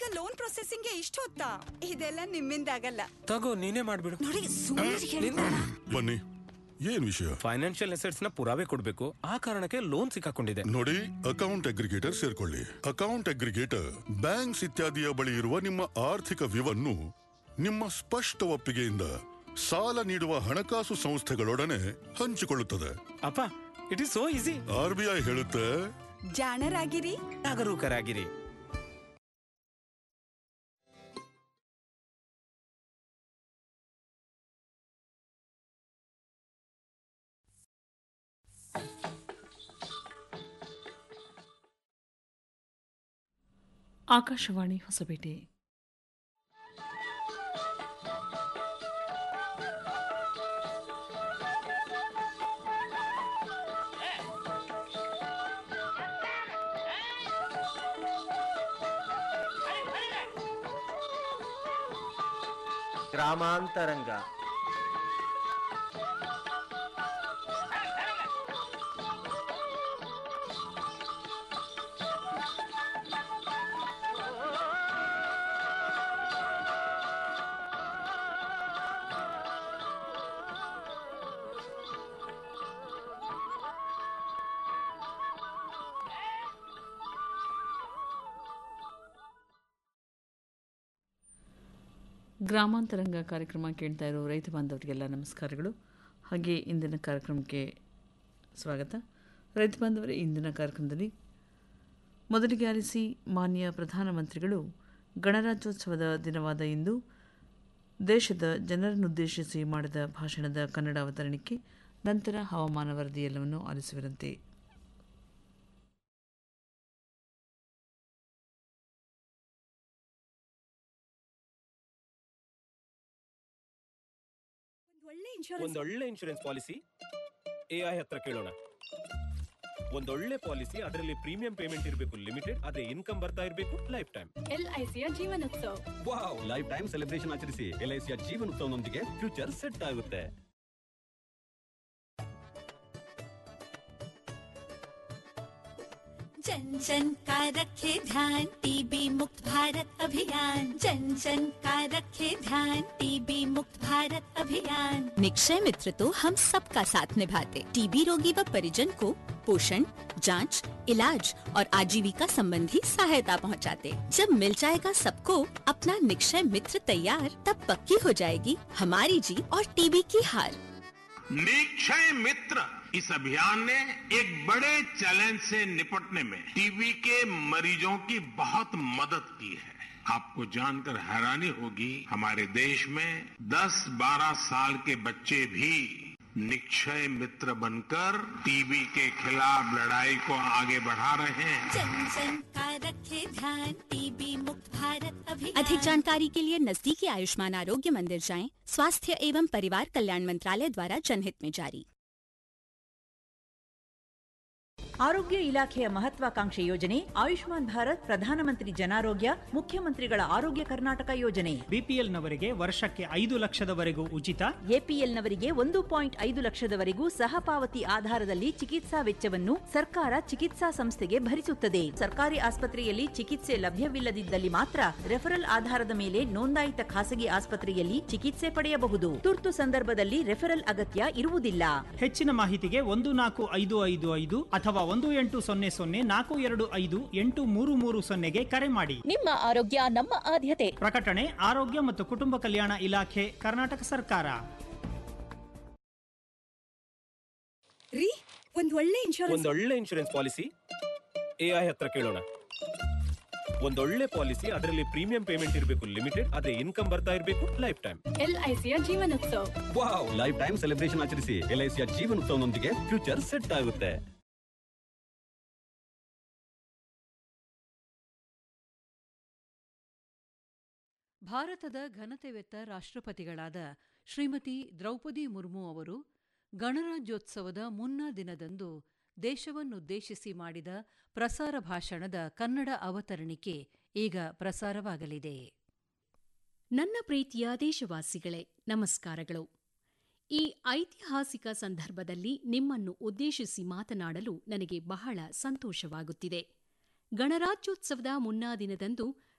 Loan ಪ್ರೊಸೆಸಿಂಗ್ಗೆ ಇಷ್ಟು ಹೊತ್ತಾ ಇದೆಲ್ಲ ನಿಮ್ಮಿಂದ ಆಗಲ್ಲ ತಗೋ ನೀನೇ ಮಾಡ್ಬಿಡು ನೋಡಿ ಸುಮ್ಮನೆ ಬನ್ನಿ ಏನ್ ವಿಷಯ ಫೈನಾನ್ಷಿಯಲ್ ಅಸೆಟ್ಸ್ ನ ಪುರಾವೆ ಕೊಡ್ಬೇಕು ಆ ಕಾರಣಕ್ಕೆ ಲೋನ್ ಸಿಕ್ಕಾಕೊಂಡಿದೆ ನೋಡಿ ಅಕೌಂಟ್ ಅಗ್ರಿಗೇಟರ್ ಸೇರ್ಕೊಳ್ಳಿ ಅಕೌಂಟ್ ಅಗ್ರಿಗೇಟರ್ ಬ್ಯಾಂಕ್ಸ್ ಇತ್ಯಾದಿಯ ಬಳಿ ಇರುವ ನಿಮ್ಮ ಆರ್ಥಿಕ ವಿವನ್ನು ನಿಮ್ಮ ಸ್ಪಷ್ಟ ಒಪ್ಪಿಗೆಯಿಂದ ಸಾಲ ನೀಡುವ ಹಣಕಾಸು ಸಂಸ್ಥೆಗಳೊಡನೆ ಹಂಚಿಕೊಳ್ಳುತ್ತದೆ ಅಪ್ಪ it is so easy R B I ಹೇಳುತ್ತೆ ಜಾಣರಾಗಿರಿ ಜಾಗರೂಕರಾಗಿರಿ ಆಕಾಶವಾಣಿ ಹೊಸಪೇಟೆ ಗ್ರಾಮಾಂತರಂಗ ಗ್ರಾಮಾಂತರಂಗ ಕಾರ್ಯಕ್ರಮ ಕೇಳ್ತಾ ಇರೋ ರೈತ ಬಾಂಧವರಿಗೆಲ್ಲ ನಮಸ್ಕಾರಗಳು ಹಾಗೆ ಇಂದಿನ ಕಾರ್ಯಕ್ರಮಕ್ಕೆ ಸ್ವಾಗತ ರೈತ ಬಾಂಧವರೇ ಇಂದಿನ ಕಾರ್ಯಕ್ರಮದಲ್ಲಿ ಮೊದಲಿಗೆ ಆಲಿಸಿ ಮಾನ್ಯ ಪ್ರಧಾನಮಂತ್ರಿಗಳು ಗಣರಾಜ್ಯೋತ್ಸವದ ದಿನವಾದ ಇಂದು ದೇಶದ ಜನರನ್ನುದ್ದೇಶಿಸಿ ಮಾಡಿದ ಭಾಷಣದ ಕನ್ನಡ ಅವತರಣಿಕೆ ನಂತರ ಹವಾಮಾನ ವರದಿಯೆಲ್ಲವನ್ನು ಆಲಿಸುವಿರಂತೆ ಒಳ್ಳೆ ಇನ್ಶೂರೆನ್ಸ್ ಒಂದೊಳ್ಳೆ ಇನ್ಶೂರೆನ್ಸ್ ಪಾಲಿಸಿ ಎ ಐ ಹತ್ರ ಕೇಳೋಣ ಒಂದೊಳ್ಳೆ ಪಾಲಿಸಿ ಅದರಲ್ಲಿ ಪ್ರೀಮಿಯಂ ಪೇಮೆಂಟ್ ಇರಬೇಕು ಲಿಮಿಟೆಡ್ ಅದೇ ಇನ್ಕಮ್ ಬರ್ತಾ ಇರಬೇಕು ಲೈಫ್ ಟೈಮ್ ಎಲ್ಐಸಿಯ ಜೀವನೋತ್ಸವ ವಾವ್ ಲೈಫ್ ಟೈಮ್ ಸೆಲೆಬ್ರೇಷನ್ ಆಚರಿಸಿ ಎಲ್ಐಸಿಯ ಜೀವನೋತ್ಸವನೊಂದಿಗೆ ಫ್ಯೂಚರ್ ಸೆಟ್ ಆಗುತ್ತೆ जन जन का रखे ध्यान टीबी मुक्त भारत अभियान जन जन का रखे ध्यान टीबी मुक्त भारत अभियान निक्षय मित्र तो हम सबका साथ निभाते टीबी रोगी व परिजन को पोषण जांच, इलाज और आजीविका संबंधी सहायता पहुंचाते। जब मिल जाएगा सबको अपना निक्षय मित्र तैयार तब पक्की हो जाएगी हमारी जीत और टीबी की हार निक्षय मित्र इस अभियान ने एक बड़े चैलेंज से निपटने में टीबी के मरीजों की बहुत मदद की है आपको जानकर हैरानी होगी हमारे देश में 10-12 साल के बच्चे भी निक्षय मित्र बनकर टीबी के खिलाफ लड़ाई को आगे बढ़ा रहे हैं जन जन का रखे ध्यान टीबी मुक्त भारत अभियान अधिक जानकारी के लिए नजदीकी आयुष्मान आरोग्य मंदिर जाएं स्वास्थ्य एवं परिवार कल्याण मंत्रालय द्वारा जनहित में जारी ಆರೋಗ್ಯ ಇಲಾಖೆಯ ಮಹತ್ವಾಕಾಂಕ್ಷೆ ಯೋಜನೆ ಆಯುಷ್ಮಾನ್ ಭಾರತ್ ಪ್ರಧಾನಮಂತ್ರಿ ಜನಾರೋಗ್ಯ ಮುಖ್ಯಮಂತ್ರಿಗಳ ಆರೋಗ್ಯ ಕರ್ನಾಟಕ ಯೋಜನೆ ಬಿಪಿಎಲ್ನವರಿಗೆ ವರ್ಷಕ್ಕೆ ಐದು ಲಕ್ಷದವರೆಗೂ ಉಚಿತ ಎಪಿಎಲ್ನವರಿಗೆ ಒಂದು ಪಾಯಿಂಟ್ ಐದು ಲಕ್ಷದವರೆಗೂ ಸಹಪಾವತಿ ಆಧಾರದಲ್ಲಿ ಚಿಕಿತ್ಸಾ ವೆಚ್ಚವನ್ನು ಸರ್ಕಾರ ಚಿಕಿತ್ಸಾ ಸಂಸ್ಥೆಗೆ ಭರಿಸುತ್ತದೆ ಸರ್ಕಾರಿ ಆಸ್ಪತ್ರೆಯಲ್ಲಿ ಚಿಕಿತ್ಸೆ ಲಭ್ಯವಿಲ್ಲದಿದ್ದಲ್ಲಿ ಮಾತ್ರ ರೆಫರಲ್ ಆಧಾರದ ಮೇಲೆ ನೋಂದಾಯಿತ ಖಾಸಗಿ ಆಸ್ಪತ್ರೆಯಲ್ಲಿ ಚಿಕಿತ್ಸೆ ಪಡೆಯಬಹುದು ತುರ್ತು ಸಂದರ್ಭದಲ್ಲಿ ರೆಫರಲ್ ಅಗತ್ಯ ಇರುವುದಿಲ್ಲ ಹೆಚ್ಚಿನ ಮಾಹಿತಿಗೆ ಒಂದು ನಾಲ್ಕು ಐದು ಐದು ಐದು ಅಥವಾ ಒಂದು ಎಂಟು ಸೊನ್ನೆ ಸೊನ್ನೆ ನಾಲ್ಕು ಎರಡು ಐದು ಎಂಟು ಮೂರು ಮೂರು ಸೊನ್ನೆಗೆ ಕರೆ ಮಾಡಿ ನಿಮ್ಮ ಆರೋಗ್ಯ ನಮ್ಮ ಆದ್ಯತೆ ಪ್ರಕಟಣೆ ಆರೋಗ್ಯ ಮತ್ತು ಕುಟುಂಬ ಕಲ್ಯಾಣ ಇಲಾಖೆ ಕರ್ನಾಟಕ ಸರ್ಕಾರ ರೀ ಒಂದ್ ಒಳ್ಳೆ ಇನ್ಶೂರೆನ್ಸ್ ಒಂದೊಳ್ಳೆ ಇನ್ಶೂರೆನ್ಸ್ ಪಾಲಿಸಿ ಎ ಐ ಹತ್ರ ಕೇಳೋಣ ಒಂದೊಳ್ಳೆ ಪಾಲಿಸಿ ಅದರಲ್ಲಿ ಪ್ರೀಮಿಯಂ ಪೇಮೆಂಟ್ ಇರಬೇಕು ಲಿಮಿಟೆಡ್ ಅದೇ ಇನ್ಕಮ್ ಬರ್ತಾ ಇರಬೇಕು ಲೈಫ್ ಟೈಮ್ ಎಲ್ಐಸಿಯ ಜೀವನೋತ್ಸವ ವಾವ್ ಲೈಫ್ ಟೈಮ್ ಸೆಲೆಬ್ರೇಷನ್ ಆಚರಿಸಿ ಎಲ್ಐಸಿಯ ಜೀವನೋತ್ಸವನೊಂದಿಗೆ ಫ್ಯೂಚರ್ ಸೆಟ್ ಆಗುತ್ತೆ ಭಾರತದ ಘನತೆವೆತ್ತ ರಾಷ್ಟ್ರಪತಿಗಳಾದ ಶ್ರೀಮತಿ ದ್ರೌಪದಿ ಮುರ್ಮು ಅವರು ಗಣರಾಜ್ಯೋತ್ಸವದ ಮುನ್ನಾ ದಿನದಂದು ದೇಶವನ್ನುದ್ದೇಶಿಸಿ ಮಾಡಿದ ಪ್ರಸಾರ ಭಾಷಣದ ಕನ್ನಡ ಅವತರಣಿಕೆ ಈಗ ಪ್ರಸಾರವಾಗಲಿದೆ ನನ್ನ ಪ್ರೀತಿಯ ದೇಶವಾಸಿಗಳೇ ನಮಸ್ಕಾರಗಳು ಈ ಐತಿಹಾಸಿಕ ಸಂದರ್ಭದಲ್ಲಿ ನಿಮ್ಮನ್ನು ಉದ್ದೇಶಿಸಿ ಮಾತನಾಡಲು ನನಗೆ ಬಹಳ ಸಂತೋಷವಾಗುತ್ತಿದೆ ಗಣರಾಜ್ಯೋತ್ಸವದ ಮುನ್ನಾ ದಿನದಂದು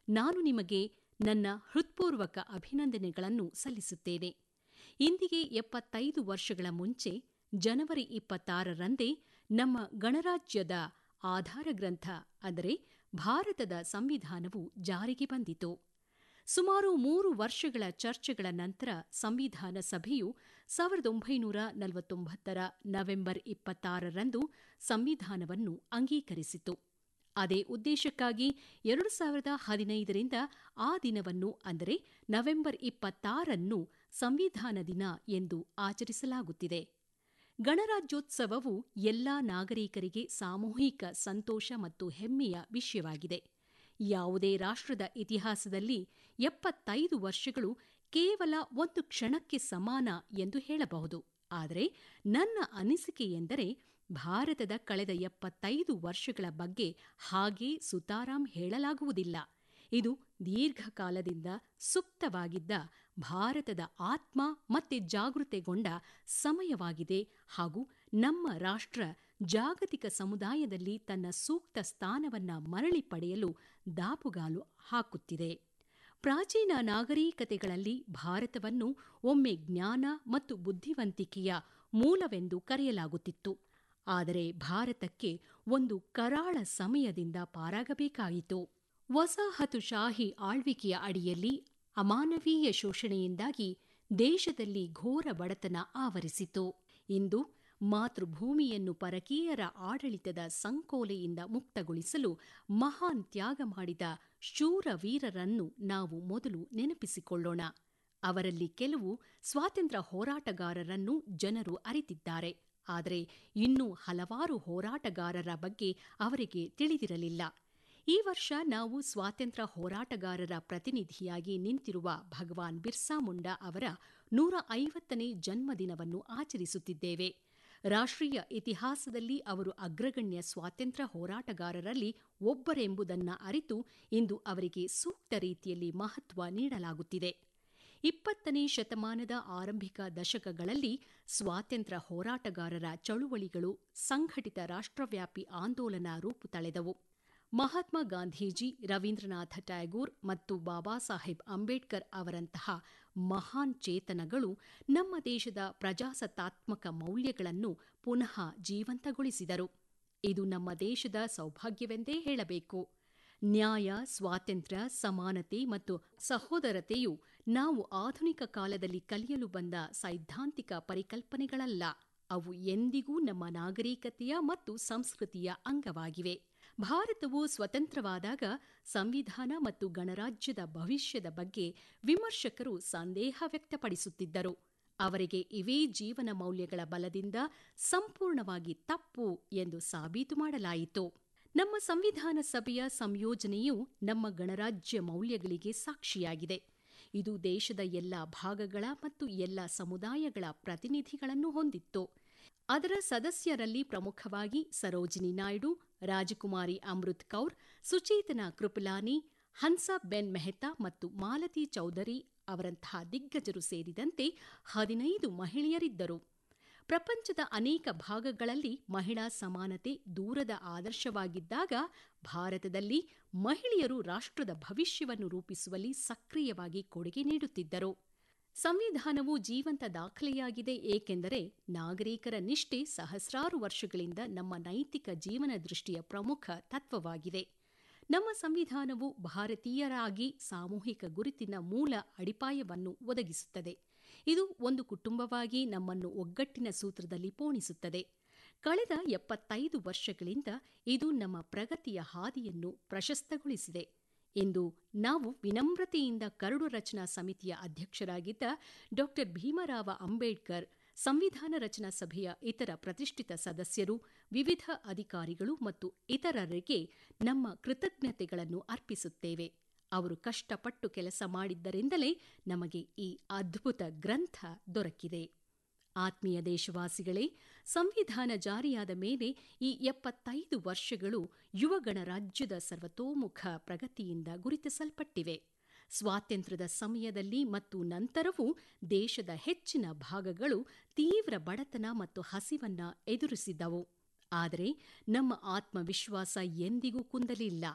ನಾನು ನಿಮಗೆ ನನ್ನ ಹೃತ್ಪೂರ್ವಕ ಅಭಿನಂದನೆಗಳನ್ನು ಸಲ್ಲಿಸುತ್ತೇನೆ ಇಂದಿಗೆ ಎಪ್ಪತ್ತೈದು ವರ್ಷಗಳ ಮುಂಚೆ ಜನವರಿ ಇಪ್ಪತ್ತಾರರಂದೇ ನಮ್ಮ ಗಣರಾಜ್ಯದ ಆಧಾರ ಗ್ರಂಥ ಅಂದರೆ ಭಾರತದ ಸಂವಿಧಾನವು ಜಾರಿಗೆ ಬಂದಿತು ಸುಮಾರು ಮೂರು ವರ್ಷಗಳ ಚರ್ಚೆಗಳ ನಂತರ ಸಂವಿಧಾನ ಸಭೆಯು ಸಾವಿರದ ಒಂಬೈನೂರ ನಲವತ್ತೊಂಬತ್ತರ ನವೆಂಬರ್ ಇಪ್ಪತ್ತಾರರಂದು ಸಂವಿಧಾನವನ್ನು ಅಂಗೀಕರಿಸಿತು ಅದೇ ಉದ್ದೇಶಕ್ಕಾಗಿ ಎರಡು ಸಾವಿರದ ಹದಿನೈದರಿಂದ ಆ ದಿನವನ್ನು ಅಂದರೆ ನವೆಂಬರ್ ಇಪ್ಪತ್ತಾರನ್ನು ಸಂವಿಧಾನ ದಿನ ಎಂದು ಆಚರಿಸಲಾಗುತ್ತಿದೆ ಗಣರಾಜ್ಯೋತ್ಸವವು ಎಲ್ಲಾ ನಾಗರಿಕರಿಗೆ ಸಾಮೂಹಿಕ ಸಂತೋಷ ಮತ್ತು ಹೆಮ್ಮೆಯ ವಿಷಯವಾಗಿದೆ ಯಾವುದೇ ರಾಷ್ಟ್ರದ ಇತಿಹಾಸದಲ್ಲಿ ಎಪ್ಪತ್ತೈದು ವರ್ಷಗಳು ಕೇವಲ ಒಂದು ಕ್ಷಣಕ್ಕೆ ಸಮಾನ ಎಂದು ಹೇಳಬಹುದು ಆದರೆ ನನ್ನ ಅನಿಸಿಕೆ ಎಂದರೆ ಭಾರತದ ಕಳೆದ ಎಪ್ಪತ್ತೈದು ವರ್ಷಗಳ ಬಗ್ಗೆ ಹಾಗೇ ಸುತಾರಾಂ ಹೇಳಲಾಗುವುದಿಲ್ಲ ಇದು ದೀರ್ಘಕಾಲದಿಂದ ಸುಪ್ತವಾಗಿದ್ದ ಭಾರತದ ಆತ್ಮ ಮತ್ತೆ ಜಾಗೃತೆಗೊಂಡ ಸಮಯವಾಗಿದೆ ಹಾಗೂ ನಮ್ಮ ರಾಷ್ಟ್ರ ಜಾಗತಿಕ ಸಮುದಾಯದಲ್ಲಿ ತನ್ನ ಸೂಕ್ತ ಸ್ಥಾನವನ್ನ ಮರಳಿ ಪಡೆಯಲು ದಾಪುಗಾಲು ಹಾಕುತ್ತಿದೆ ಪ್ರಾಚೀನ ನಾಗರಿಕತೆಗಳಲ್ಲಿ ಭಾರತವನ್ನು ಒಮ್ಮೆ ಜ್ಞಾನ ಮತ್ತು ಬುದ್ಧಿವಂತಿಕೆಯ ಮೂಲವೆಂದು ಕರೆಯಲಾಗುತ್ತಿತ್ತು ಆದರೆ ಭಾರತಕ್ಕೆ ಒಂದು ಕರಾಳ ಸಮಯದಿಂದ ಪಾರಾಗಬೇಕಾಯಿತು ವಸಾಹತುಶಾಹಿ ಆಳ್ವಿಕೆಯ ಅಡಿಯಲ್ಲಿ ಅಮಾನವೀಯ ಶೋಷಣೆಯಿಂದಾಗಿ ದೇಶದಲ್ಲಿ ಘೋರ ಬಡತನ ಆವರಿಸಿತು ಇಂದು ಮಾತೃಭೂಮಿಯನ್ನು ಪರಕೀಯರ ಆಡಳಿತದ ಸಂಕೋಲೆಯಿಂದ ಮುಕ್ತಗೊಳಿಸಲು ಮಹಾನ್ ತ್ಯಾಗ ಮಾಡಿದ ಶೂರ ವೀರರನ್ನು ನಾವು ಮೊದಲು ನೆನಪಿಸಿಕೊಳ್ಳೋಣ ಅವರಲ್ಲಿ ಕೆಲವು ಸ್ವಾತಂತ್ರ್ಯ ಹೋರಾಟಗಾರರನ್ನು ಜನರು ಅರಿತಿದ್ದಾರೆ ಆದರೆ ಇನ್ನೂ ಹಲವಾರು ಹೋರಾಟಗಾರರ ಬಗ್ಗೆ ಅವರಿಗೆ ತಿಳಿದಿರಲಿಲ್ಲ ಈ ವರ್ಷ ನಾವು ಸ್ವಾತಂತ್ರ್ಯ ಹೋರಾಟಗಾರರ ಪ್ರತಿನಿಧಿಯಾಗಿ ನಿಂತಿರುವ ಭಗವಾನ್ ಬಿರ್ಸಾ ಮುಂಡಾ ಅವರ ನೂರ ಐವತ್ತನೇ ಜನ್ಮದಿನವನ್ನು ಆಚರಿಸುತ್ತಿದ್ದೇವೆ ರಾಷ್ಟ್ರೀಯ ಇತಿಹಾಸದಲ್ಲಿ ಅವರು ಅಗ್ರಗಣ್ಯ ಸ್ವಾತಂತ್ರ್ಯ ಹೋರಾಟಗಾರರಲ್ಲಿ ಒಬ್ಬರೆಂಬುದನ್ನು ಅರಿತು ಇಂದು ಅವರಿಗೆ ಸೂಕ್ತ ರೀತಿಯಲ್ಲಿ ಮಹತ್ವ ನೀಡಲಾಗುತ್ತಿದೆ ಇಪ್ಪತ್ತನೇ ಶತಮಾನದ ಆರಂಭಿಕ ದಶಕಗಳಲ್ಲಿ ಸ್ವಾತಂತ್ರ್ಯ ಹೋರಾಟಗಾರರ ಚಳುವಳಿಗಳು ಸಂಘಟಿತ ರಾಷ್ಟ್ರವ್ಯಾಪಿ ಆಂದೋಲನ ರೂಪು ತಳೆದವು ಮಹಾತ್ಮ ಗಾಂಧೀಜಿ ರವೀಂದ್ರನಾಥ ಟ್ಯಾಗೂರ್ ಮತ್ತು ಬಾಬಾ ಸಾಹೇಬ್ ಅಂಬೇಡ್ಕರ್ ಅವರಂತಹ ಮಹಾನ್ ಚೇತನಗಳು ನಮ್ಮ ದೇಶದ ಪ್ರಜಾಸತ್ತಾತ್ಮಕ ಮೌಲ್ಯಗಳನ್ನು ಪುನಃ ಜೀವಂತಗೊಳಿಸಿದರು ಇದು ನಮ್ಮ ದೇಶದ ಸೌಭಾಗ್ಯವೆಂದೇ ಹೇಳಬೇಕು ನ್ಯಾಯ ಸ್ವಾತಂತ್ರ್ಯ ಸಮಾನತೆ ಮತ್ತು ಸಹೋದರತೆಯು ನಾವು ಆಧುನಿಕ ಕಾಲದಲ್ಲಿ ಕಲಿಯಲು ಬಂದ ಸೈದ್ಧಾಂತಿಕ ಪರಿಕಲ್ಪನೆಗಳಲ್ಲ ಅವು ಎಂದಿಗೂ ನಮ್ಮ ನಾಗರಿಕತೆಯ ಮತ್ತು ಸಂಸ್ಕೃತಿಯ ಅಂಗವಾಗಿವೆ ಭಾರತವು ಸ್ವತಂತ್ರವಾದಾಗ ಸಂವಿಧಾನ ಮತ್ತು ಗಣರಾಜ್ಯದ ಭವಿಷ್ಯದ ಬಗ್ಗೆ ವಿಮರ್ಶಕರು ಸಂದೇಹ ವ್ಯಕ್ತಪಡಿಸುತ್ತಿದ್ದರು ಅವರಿಗೆ ಇವೇ ಜೀವನ ಮೌಲ್ಯಗಳ ಬಲದಿಂದ ಸಂಪೂರ್ಣವಾಗಿ ತಪ್ಪು ಎಂದು ಸಾಬೀತು ಮಾಡಲಾಯಿತು ನಮ್ಮ ಸಂವಿಧಾನ ಸಭೆಯ ಸಂಯೋಜನೆಯು ನಮ್ಮ ಗಣರಾಜ್ಯ ಮೌಲ್ಯಗಳಿಗೆ ಸಾಕ್ಷಿಯಾಗಿದೆ ಇದು ದೇಶದ ಎಲ್ಲ ಭಾಗಗಳ ಮತ್ತು ಎಲ್ಲ ಸಮುದಾಯಗಳ ಪ್ರತಿನಿಧಿಗಳನ್ನು ಹೊಂದಿತ್ತು ಅದರ ಸದಸ್ಯರಲ್ಲಿ ಪ್ರಮುಖವಾಗಿ ಸರೋಜಿನಿ ನಾಯ್ಡು ರಾಜಕುಮಾರಿ ಅಮೃತ್ ಕೌರ್ ಸುಚೇತನಾ ಕೃಪಲಾನಿ ಹನ್ಸಾ ಬೆನ್ ಮೆಹ್ತಾ ಮತ್ತು ಮಾಲತಿ ಚೌಧರಿ ಅವರಂತಹ ದಿಗ್ಗಜರು ಸೇರಿದಂತೆ ಹದಿನೈದು ಮಹಿಳೆಯರಿದ್ದರು ಪ್ರಪಂಚದ ಅನೇಕ ಭಾಗಗಳಲ್ಲಿ ಮಹಿಳಾ ಸಮಾನತೆ ದೂರದ ಆದರ್ಶವಾಗಿದ್ದಾಗ ಭಾರತದಲ್ಲಿ ಮಹಿಳೆಯರು ರಾಷ್ಟ್ರದ ಭವಿಷ್ಯವನ್ನು ರೂಪಿಸುವಲ್ಲಿ ಸಕ್ರಿಯವಾಗಿ ಕೊಡುಗೆ ನೀಡುತ್ತಿದ್ದರು ಸಂವಿಧಾನವು ಜೀವಂತ ದಾಖಲೆಯಾಗಿದೆ ಏಕೆಂದರೆ ನಾಗರಿಕರ ನಿಷ್ಠೆ ಸಹಸ್ರಾರು ವರ್ಷಗಳಿಂದ ನಮ್ಮ ನೈತಿಕ ಜೀವನ ದೃಷ್ಟಿಯ ಪ್ರಮುಖ ತತ್ವವಾಗಿದೆ ನಮ್ಮ ಸಂವಿಧಾನವು ಭಾರತೀಯರಾಗಿ ಸಾಮೂಹಿಕ ಗುರುತಿನ ಮೂಲ ಅಡಿಪಾಯವನ್ನು ಒದಗಿಸುತ್ತದೆ ಇದು ಒಂದು ಕುಟುಂಬವಾಗಿ ನಮ್ಮನ್ನು ಒಗ್ಗಟ್ಟಿನ ಸೂತ್ರದಲ್ಲಿ ಪೋಣಿಸುತ್ತದೆ ಕಳೆದ ಎಪ್ಪತ್ತೈದು ವರ್ಷಗಳಿಂದ ಇದು ನಮ್ಮ ಪ್ರಗತಿಯ ಹಾದಿಯನ್ನು ಪ್ರಶಸ್ತಗೊಳಿಸಿದೆ ಇಂದು ನಾವು ವಿನಮ್ರತೆಯಿಂದ ಕರಡು ರಚನಾ ಸಮಿತಿಯ ಅಧ್ಯಕ್ಷರಾಗಿದ್ದ ಡಾ ಭೀಮರಾವ ಅಂಬೇಡ್ಕರ್ ಸಂವಿಧಾನ ರಚನಾ ಸಭೆಯ ಇತರ ಪ್ರತಿಷ್ಠಿತ ಸದಸ್ಯರು ವಿವಿಧ ಅಧಿಕಾರಿಗಳು ಮತ್ತು ಇತರರಿಗೆ ನಮ್ಮ ಕೃತಜ್ಞತೆಗಳನ್ನು ಅರ್ಪಿಸುತ್ತೇವೆ ಅವರು ಕಷ್ಟಪಟ್ಟು ಕೆಲಸ ಮಾಡಿದ್ದರಿಂದಲೇ ನಮಗೆ ಈ ಅದ್ಭುತ ಗ್ರಂಥ ದೊರಕಿದೆ ಆತ್ಮೀಯ ದೇಶವಾಸಿಗಳೇ ಸಂವಿಧಾನ ಜಾರಿಯಾದ ಮೇಲೆ ಈ ಎಪ್ಪತ್ತೈದು ವರ್ಷಗಳು ಯುವಗಣ ರಾಜ್ಯದ ಸರ್ವತೋಮುಖ ಪ್ರಗತಿಯಿಂದ ಗುರುತಿಸಲ್ಪಟ್ಟಿವೆ ಸ್ವಾತಂತ್ರ್ಯದ ಸಮಯದಲ್ಲಿ ಮತ್ತು ನಂತರವೂ ದೇಶದ ಹೆಚ್ಚಿನ ಭಾಗಗಳು ತೀವ್ರ ಬಡತನ ಮತ್ತು ಹಸಿವನ್ನ ಎದುರಿಸಿದ್ದವು ಆದರೆ ನಮ್ಮ ಆತ್ಮವಿಶ್ವಾಸ ಎಂದಿಗೂ ಕುಂದಲಿಲ್ಲ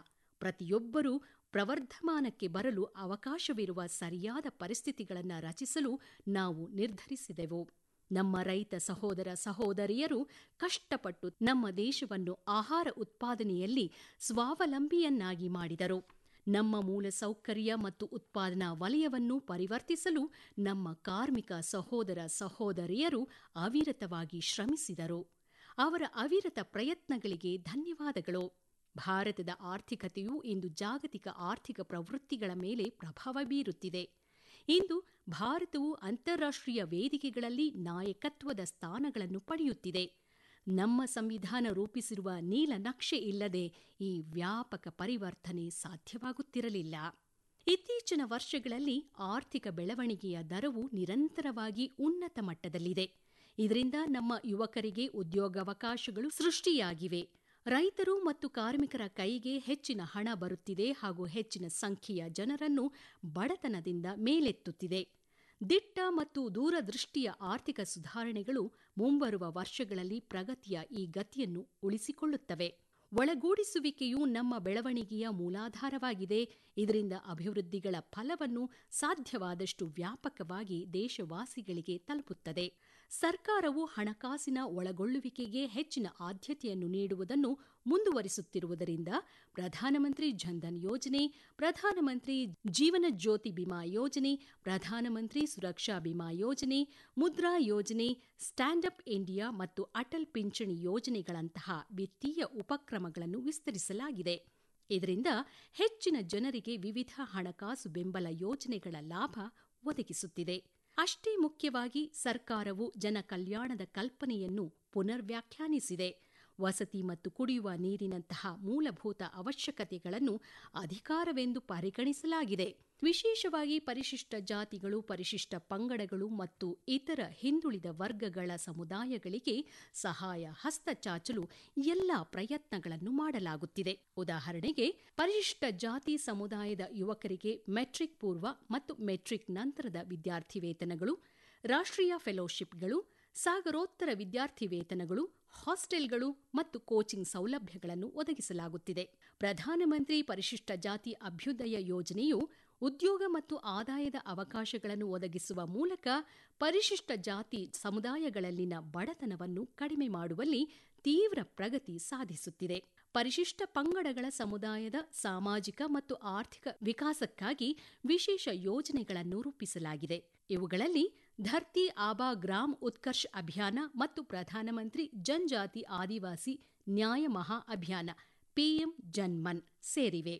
ಪ್ರತಿಯೊಬ್ಬರೂ ಪ್ರವರ್ಧಮಾನಕ್ಕೆ ಬರಲು ಅವಕಾಶವಿರುವ ಸರಿಯಾದ ಪರಿಸ್ಥಿತಿಗಳನ್ನು ರಚಿಸಲು ನಾವು ನಿರ್ಧರಿಸಿದೆವು ನಮ್ಮ ರೈತ ಸಹೋದರ ಸಹೋದರಿಯರು ಕಷ್ಟಪಟ್ಟು ನಮ್ಮ ದೇಶವನ್ನು ಆಹಾರ ಉತ್ಪಾದನೆಯಲ್ಲಿ ಸ್ವಾವಲಂಬಿಯನ್ನಾಗಿ ಮಾಡಿದರು ನಮ್ಮ ಮೂಲ ಸೌಕರ್ಯ ಮತ್ತು ಉತ್ಪಾದನಾ ವಲಯವನ್ನು ಪರಿವರ್ತಿಸಲು ನಮ್ಮ ಕಾರ್ಮಿಕ ಸಹೋದರ ಸಹೋದರಿಯರು ಅವಿರತವಾಗಿ ಶ್ರಮಿಸಿದರು ಅವರ ಅವಿರತ ಪ್ರಯತ್ನಗಳಿಗೆ ಧನ್ಯವಾದಗಳು ಭಾರತದ ಆರ್ಥಿಕತೆಯು ಇಂದು ಜಾಗತಿಕ ಆರ್ಥಿಕ ಪ್ರವೃತ್ತಿಗಳ ಮೇಲೆ ಪ್ರಭಾವ ಬೀರುತ್ತಿದೆ ಇಂದು ಭಾರತವು ಅಂತಾರಾಷ್ಟ್ರೀಯ ವೇದಿಕೆಗಳಲ್ಲಿ ನಾಯಕತ್ವದ ಸ್ಥಾನಗಳನ್ನು ಪಡೆಯುತ್ತಿದೆ ನಮ್ಮ ಸಂವಿಧಾನ ರೂಪಿಸಿರುವ ನೀಲನಕ್ಷೆ ಇಲ್ಲದೆ ಈ ವ್ಯಾಪಕ ಪರಿವರ್ತನೆ ಸಾಧ್ಯವಾಗುತ್ತಿರಲಿಲ್ಲ ಇತ್ತೀಚಿನ ವರ್ಷಗಳಲ್ಲಿ ಆರ್ಥಿಕ ಬೆಳವಣಿಗೆಯ ದರವು ನಿರಂತರವಾಗಿ ಉನ್ನತ ಮಟ್ಟದಲ್ಲಿದೆ ಇದರಿಂದ ನಮ್ಮ ಯುವಕರಿಗೆ ಉದ್ಯೋಗಾವಕಾಶಗಳು ಸೃಷ್ಟಿಯಾಗಿವೆ ರೈತರು ಮತ್ತು ಕಾರ್ಮಿಕರ ಕೈಗೆ ಹೆಚ್ಚಿನ ಹಣ ಬರುತ್ತಿದೆ ಹಾಗೂ ಹೆಚ್ಚಿನ ಸಂಖ್ಯೆಯ ಜನರನ್ನು ಬಡತನದಿಂದ ಮೇಲೆತ್ತುತ್ತಿದೆ ದಿಟ್ಟ ಮತ್ತು ದೂರದೃಷ್ಟಿಯ ಆರ್ಥಿಕ ಸುಧಾರಣೆಗಳು ಮುಂಬರುವ ವರ್ಷಗಳಲ್ಲಿ ಪ್ರಗತಿಯ ಈ ಗತಿಯನ್ನು ಉಳಿಸಿಕೊಳ್ಳುತ್ತವೆ ಒಳಗೂಡಿಸುವಿಕೆಯು ನಮ್ಮ ಬೆಳವಣಿಗೆಯ ಮೂಲಾಧಾರವಾಗಿದೆ ಇದರಿಂದ ಅಭಿವೃದ್ಧಿಗಳ ಫಲವನ್ನು ಸಾಧ್ಯವಾದಷ್ಟು ವ್ಯಾಪಕವಾಗಿ ದೇಶವಾಸಿಗಳಿಗೆ ತಲುಪುತ್ತದೆ ಸರ್ಕಾರವು ಹಣಕಾಸಿನ ಒಳಗೊಳ್ಳುವಿಕೆಗೆ ಹೆಚ್ಚಿನ ಆದ್ಯತೆಯನ್ನು ನೀಡುವುದನ್ನು ಮುಂದುವರಿಸುತ್ತಿರುವುದರಿಂದ ಪ್ರಧಾನಮಂತ್ರಿ ಜನ್ಧನ್ ಯೋಜನೆ ಪ್ರಧಾನಮಂತ್ರಿ ಜೀವನ ಜ್ಯೋತಿ ಬಿಮಾ ಯೋಜನೆ ಪ್ರಧಾನಮಂತ್ರಿ ಸುರಕ್ಷಾ ಬಿಮಾ ಯೋಜನೆ ಮುದ್ರಾ ಯೋಜನೆ ಸ್ಟ್ಯಾಂಡ್ ಅಪ್ ಇಂಡಿಯಾ ಮತ್ತು ಅಟಲ್ ಪಿಂಚಣಿ ಯೋಜನೆಗಳಂತಹ ವಿತ್ತೀಯ ಉಪಕ್ರಮಗಳನ್ನು ವಿಸ್ತರಿಸಲಾಗಿದೆ ಇದರಿಂದ ಹೆಚ್ಚಿನ ಜನರಿಗೆ ವಿವಿಧ ಹಣಕಾಸು ಬೆಂಬಲ ಯೋಜನೆಗಳ ಲಾಭ ಒದಗಿಸುತ್ತಿದೆ ಅಷ್ಟೇ ಮುಖ್ಯವಾಗಿ ಸರ್ಕಾರವು ಜನ ಕಲ್ಯಾಣದ ಕಲ್ಪನೆಯನ್ನು ಪುನರ್ವ್ಯಾಖ್ಯಾನಿಸಿದೆ ವಸತಿ ಮತ್ತು ಕುಡಿಯುವ ನೀರಿನಂತಹ ಮೂಲಭೂತ ಅವಶ್ಯಕತೆಗಳನ್ನು ಅಧಿಕಾರವೆಂದು ಪರಿಗಣಿಸಲಾಗಿದೆ ವಿಶೇಷವಾಗಿ ಪರಿಶಿಷ್ಟ ಜಾತಿಗಳು ಪರಿಶಿಷ್ಟ ಪಂಗಡಗಳು ಮತ್ತು ಇತರ ಹಿಂದುಳಿದ ವರ್ಗಗಳ ಸಮುದಾಯಗಳಿಗೆ ಸಹಾಯ ಹಸ್ತ ಚಾಚಲು ಎಲ್ಲ ಪ್ರಯತ್ನಗಳನ್ನು ಮಾಡಲಾಗುತ್ತಿದೆ ಉದಾಹರಣೆಗೆ ಪರಿಶಿಷ್ಟ ಜಾತಿ ಸಮುದಾಯದ ಯುವಕರಿಗೆ ಮೆಟ್ರಿಕ್ ಪೂರ್ವ ಮತ್ತು ಮೆಟ್ರಿಕ್ ನಂತರದ ವಿದ್ಯಾರ್ಥಿ ವೇತನಗಳು ರಾಷ್ಟ್ರೀಯ ಫೆಲೋಶಿಪ್ಗಳು ಸಾಗರೋತ್ತರ ವಿದ್ಯಾರ್ಥಿ ವೇತನಗಳು ಹಾಸ್ಟೆಲ್ಗಳು ಮತ್ತು ಕೋಚಿಂಗ್ ಸೌಲಭ್ಯಗಳನ್ನು ಒದಗಿಸಲಾಗುತ್ತಿದೆ ಪ್ರಧಾನಮಂತ್ರಿ ಪರಿಶಿಷ್ಟ ಜಾತಿ ಅಭ್ಯುದಯ ಯೋಜನೆಯು ಉದ್ಯೋಗ ಮತ್ತು ಆದಾಯದ ಅವಕಾಶಗಳನ್ನು ಒದಗಿಸುವ ಮೂಲಕ ಪರಿಶಿಷ್ಟ ಜಾತಿ ಸಮುದಾಯಗಳಲ್ಲಿನ ಬಡತನವನ್ನು ಕಡಿಮೆ ಮಾಡುವಲ್ಲಿ ತೀವ್ರ ಪ್ರಗತಿ ಸಾಧಿಸುತ್ತಿದೆ ಪರಿಶಿಷ್ಟ ಪಂಗಡಗಳ ಸಮುದಾಯದ ಸಾಮಾಜಿಕ ಮತ್ತು ಆರ್ಥಿಕ ವಿಕಾಸಕ್ಕಾಗಿ ವಿಶೇಷ ಯೋಜನೆಗಳನ್ನು ರೂಪಿಸಲಾಗಿದೆ ಇವುಗಳಲ್ಲಿ ಧರ್ತಿ ಆಬಾ ಗ್ರಾಮ್ ಉತ್ಕರ್ಷ್ ಅಭಿಯಾನ ಮತ್ತು ಪ್ರಧಾನಮಂತ್ರಿ ಜನಜಾತಿ ಆದಿವಾಸಿ ನ್ಯಾಯ ಮಹಾ ಅಭಿಯಾನ ಪಿಎಂ ಜನ್ಮನ್ ಸೇರಿವೆ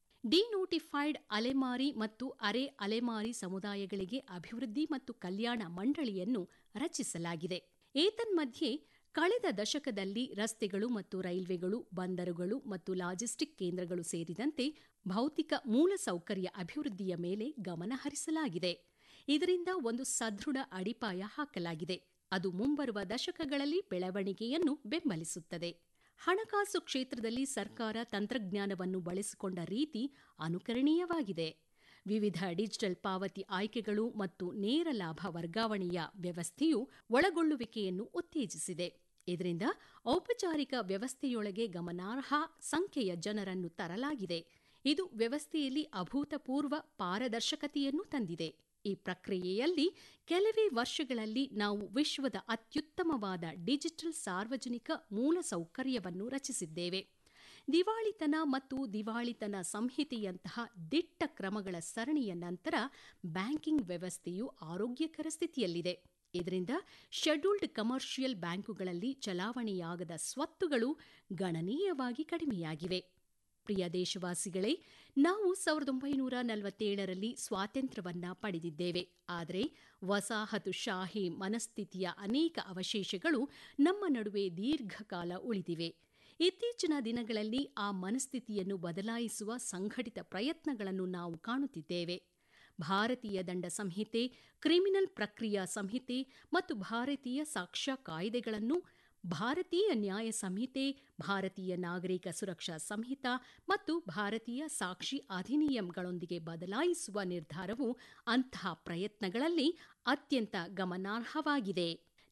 ಡಿನೋಟಿಫೈಡ್ ಅಲೆಮಾರಿ ಮತ್ತು ಅರೆ ಅಲೆಮಾರಿ ಸಮುದಾಯಗಳಿಗೆ ಅಭಿವೃದ್ಧಿ ಮತ್ತು ಕಲ್ಯಾಣ ಮಂಡಳಿಯನ್ನು ರಚಿಸಲಾಗಿದೆ ಏತನ್ಮಧ್ಯೆ ಕಳೆದ ದಶಕದಲ್ಲಿ ರಸ್ತೆಗಳು ಮತ್ತು ರೈಲ್ವೆಗಳು ಬಂದರುಗಳು ಮತ್ತು ಲಾಜಿಸ್ಟಿಕ್ ಕೇಂದ್ರಗಳು ಸೇರಿದಂತೆ ಭೌತಿಕ ಮೂಲಸೌಕರ್ಯ ಅಭಿವೃದ್ಧಿಯ ಮೇಲೆ ಗಮನ ಹರಿಸಲಾಗಿದೆ ಇದರಿಂದ ಒಂದು ಸದೃಢ ಅಡಿಪಾಯ ಹಾಕಲಾಗಿದೆ ಅದು ಮುಂಬರುವ ದಶಕಗಳಲ್ಲಿ ಬೆಳವಣಿಗೆಯನ್ನು ಬೆಂಬಲಿಸುತ್ತದೆ ಹಣಕಾಸು ಕ್ಷೇತ್ರದಲ್ಲಿ ಸರ್ಕಾರ ತಂತ್ರಜ್ಞಾನವನ್ನು ಬಳಸಿಕೊಂಡ ರೀತಿ ಅನುಕರಣೀಯವಾಗಿದೆ ವಿವಿಧ ಡಿಜಿಟಲ್ ಪಾವತಿ ಆಯ್ಕೆಗಳು ಮತ್ತು ನೇರ ಲಾಭ ವರ್ಗಾವಣೆಯ ವ್ಯವಸ್ಥೆಯು ಒಳಗೊಳ್ಳುವಿಕೆಯನ್ನು ಉತ್ತೇಜಿಸಿದೆ ಇದರಿಂದ ಔಪಚಾರಿಕ ವ್ಯವಸ್ಥೆಯೊಳಗೆ ಗಮನಾರ್ಹ ಸಂಖ್ಯೆಯ ಜನರನ್ನು ತರಲಾಗಿದೆ ಇದು ವ್ಯವಸ್ಥೆಯಲ್ಲಿ ಅಭೂತಪೂರ್ವ ಪಾರದರ್ಶಕತೆಯನ್ನು ತಂದಿದೆ ಈ ಪ್ರಕ್ರಿಯೆಯಲ್ಲಿ ಕೆಲವೇ ವರ್ಷಗಳಲ್ಲಿ ನಾವು ವಿಶ್ವದ ಅತ್ಯುತ್ತಮವಾದ ಡಿಜಿಟಲ್ ಸಾರ್ವಜನಿಕ ಮೂಲಸೌಕರ್ಯವನ್ನು ರಚಿಸಿದ್ದೇವೆ ದಿವಾಳಿತನ ಮತ್ತು ದಿವಾಳಿತನ ಸಂಹಿತೆಯಂತಹ ದಿಟ್ಟ ಕ್ರಮಗಳ ಸರಣಿಯ ನಂತರ ಬ್ಯಾಂಕಿಂಗ್ ವ್ಯವಸ್ಥೆಯು ಆರೋಗ್ಯಕರ ಸ್ಥಿತಿಯಲ್ಲಿದೆ ಇದರಿಂದ ಶೆಡ್ಯೂಲ್ಡ್ ಕಮರ್ಷಿಯಲ್ ಬ್ಯಾಂಕುಗಳಲ್ಲಿ ಚಲಾವಣೆಯಾಗದ ಸ್ವತ್ತುಗಳು ಗಣನೀಯವಾಗಿ ಕಡಿಮೆಯಾಗಿವೆ ಪ್ರಿಯ ದೇಶವಾಸಿಗಳೇ ನಾವು ಸಾವಿರದ ಒಂಬೈನೂರ ನಲವತ್ತೇಳರಲ್ಲಿ ಸ್ವಾತಂತ್ರ್ಯವನ್ನ ಪಡೆದಿದ್ದೇವೆ ಆದರೆ ವಸಾಹತುಶಾಹಿ ಮನಸ್ಥಿತಿಯ ಅನೇಕ ಅವಶೇಷಗಳು ನಮ್ಮ ನಡುವೆ ದೀರ್ಘಕಾಲ ಉಳಿದಿವೆ ಇತ್ತೀಚಿನ ದಿನಗಳಲ್ಲಿ ಆ ಮನಸ್ಥಿತಿಯನ್ನು ಬದಲಾಯಿಸುವ ಸಂಘಟಿತ ಪ್ರಯತ್ನಗಳನ್ನು ನಾವು ಕಾಣುತ್ತಿದ್ದೇವೆ ಭಾರತೀಯ ದಂಡ ಸಂಹಿತೆ ಕ್ರಿಮಿನಲ್ ಪ್ರಕ್ರಿಯಾ ಸಂಹಿತೆ ಮತ್ತು ಭಾರತೀಯ ಸಾಕ್ಷ್ಯ ಕಾಯ್ದೆಗಳನ್ನು ಭಾರತೀಯ ನ್ಯಾಯ ಸಂಹಿತೆ ಭಾರತೀಯ ನಾಗರಿಕ ಸುರಕ್ಷಾ ಸಂಹಿತ ಮತ್ತು ಭಾರತೀಯ ಸಾಕ್ಷಿ ಅಧಿನಿಯಂಗಳೊಂದಿಗೆ ಬದಲಾಯಿಸುವ ನಿರ್ಧಾರವು ಅಂತಹ ಪ್ರಯತ್ನಗಳಲ್ಲಿ ಅತ್ಯಂತ ಗಮನಾರ್ಹವಾಗಿದೆ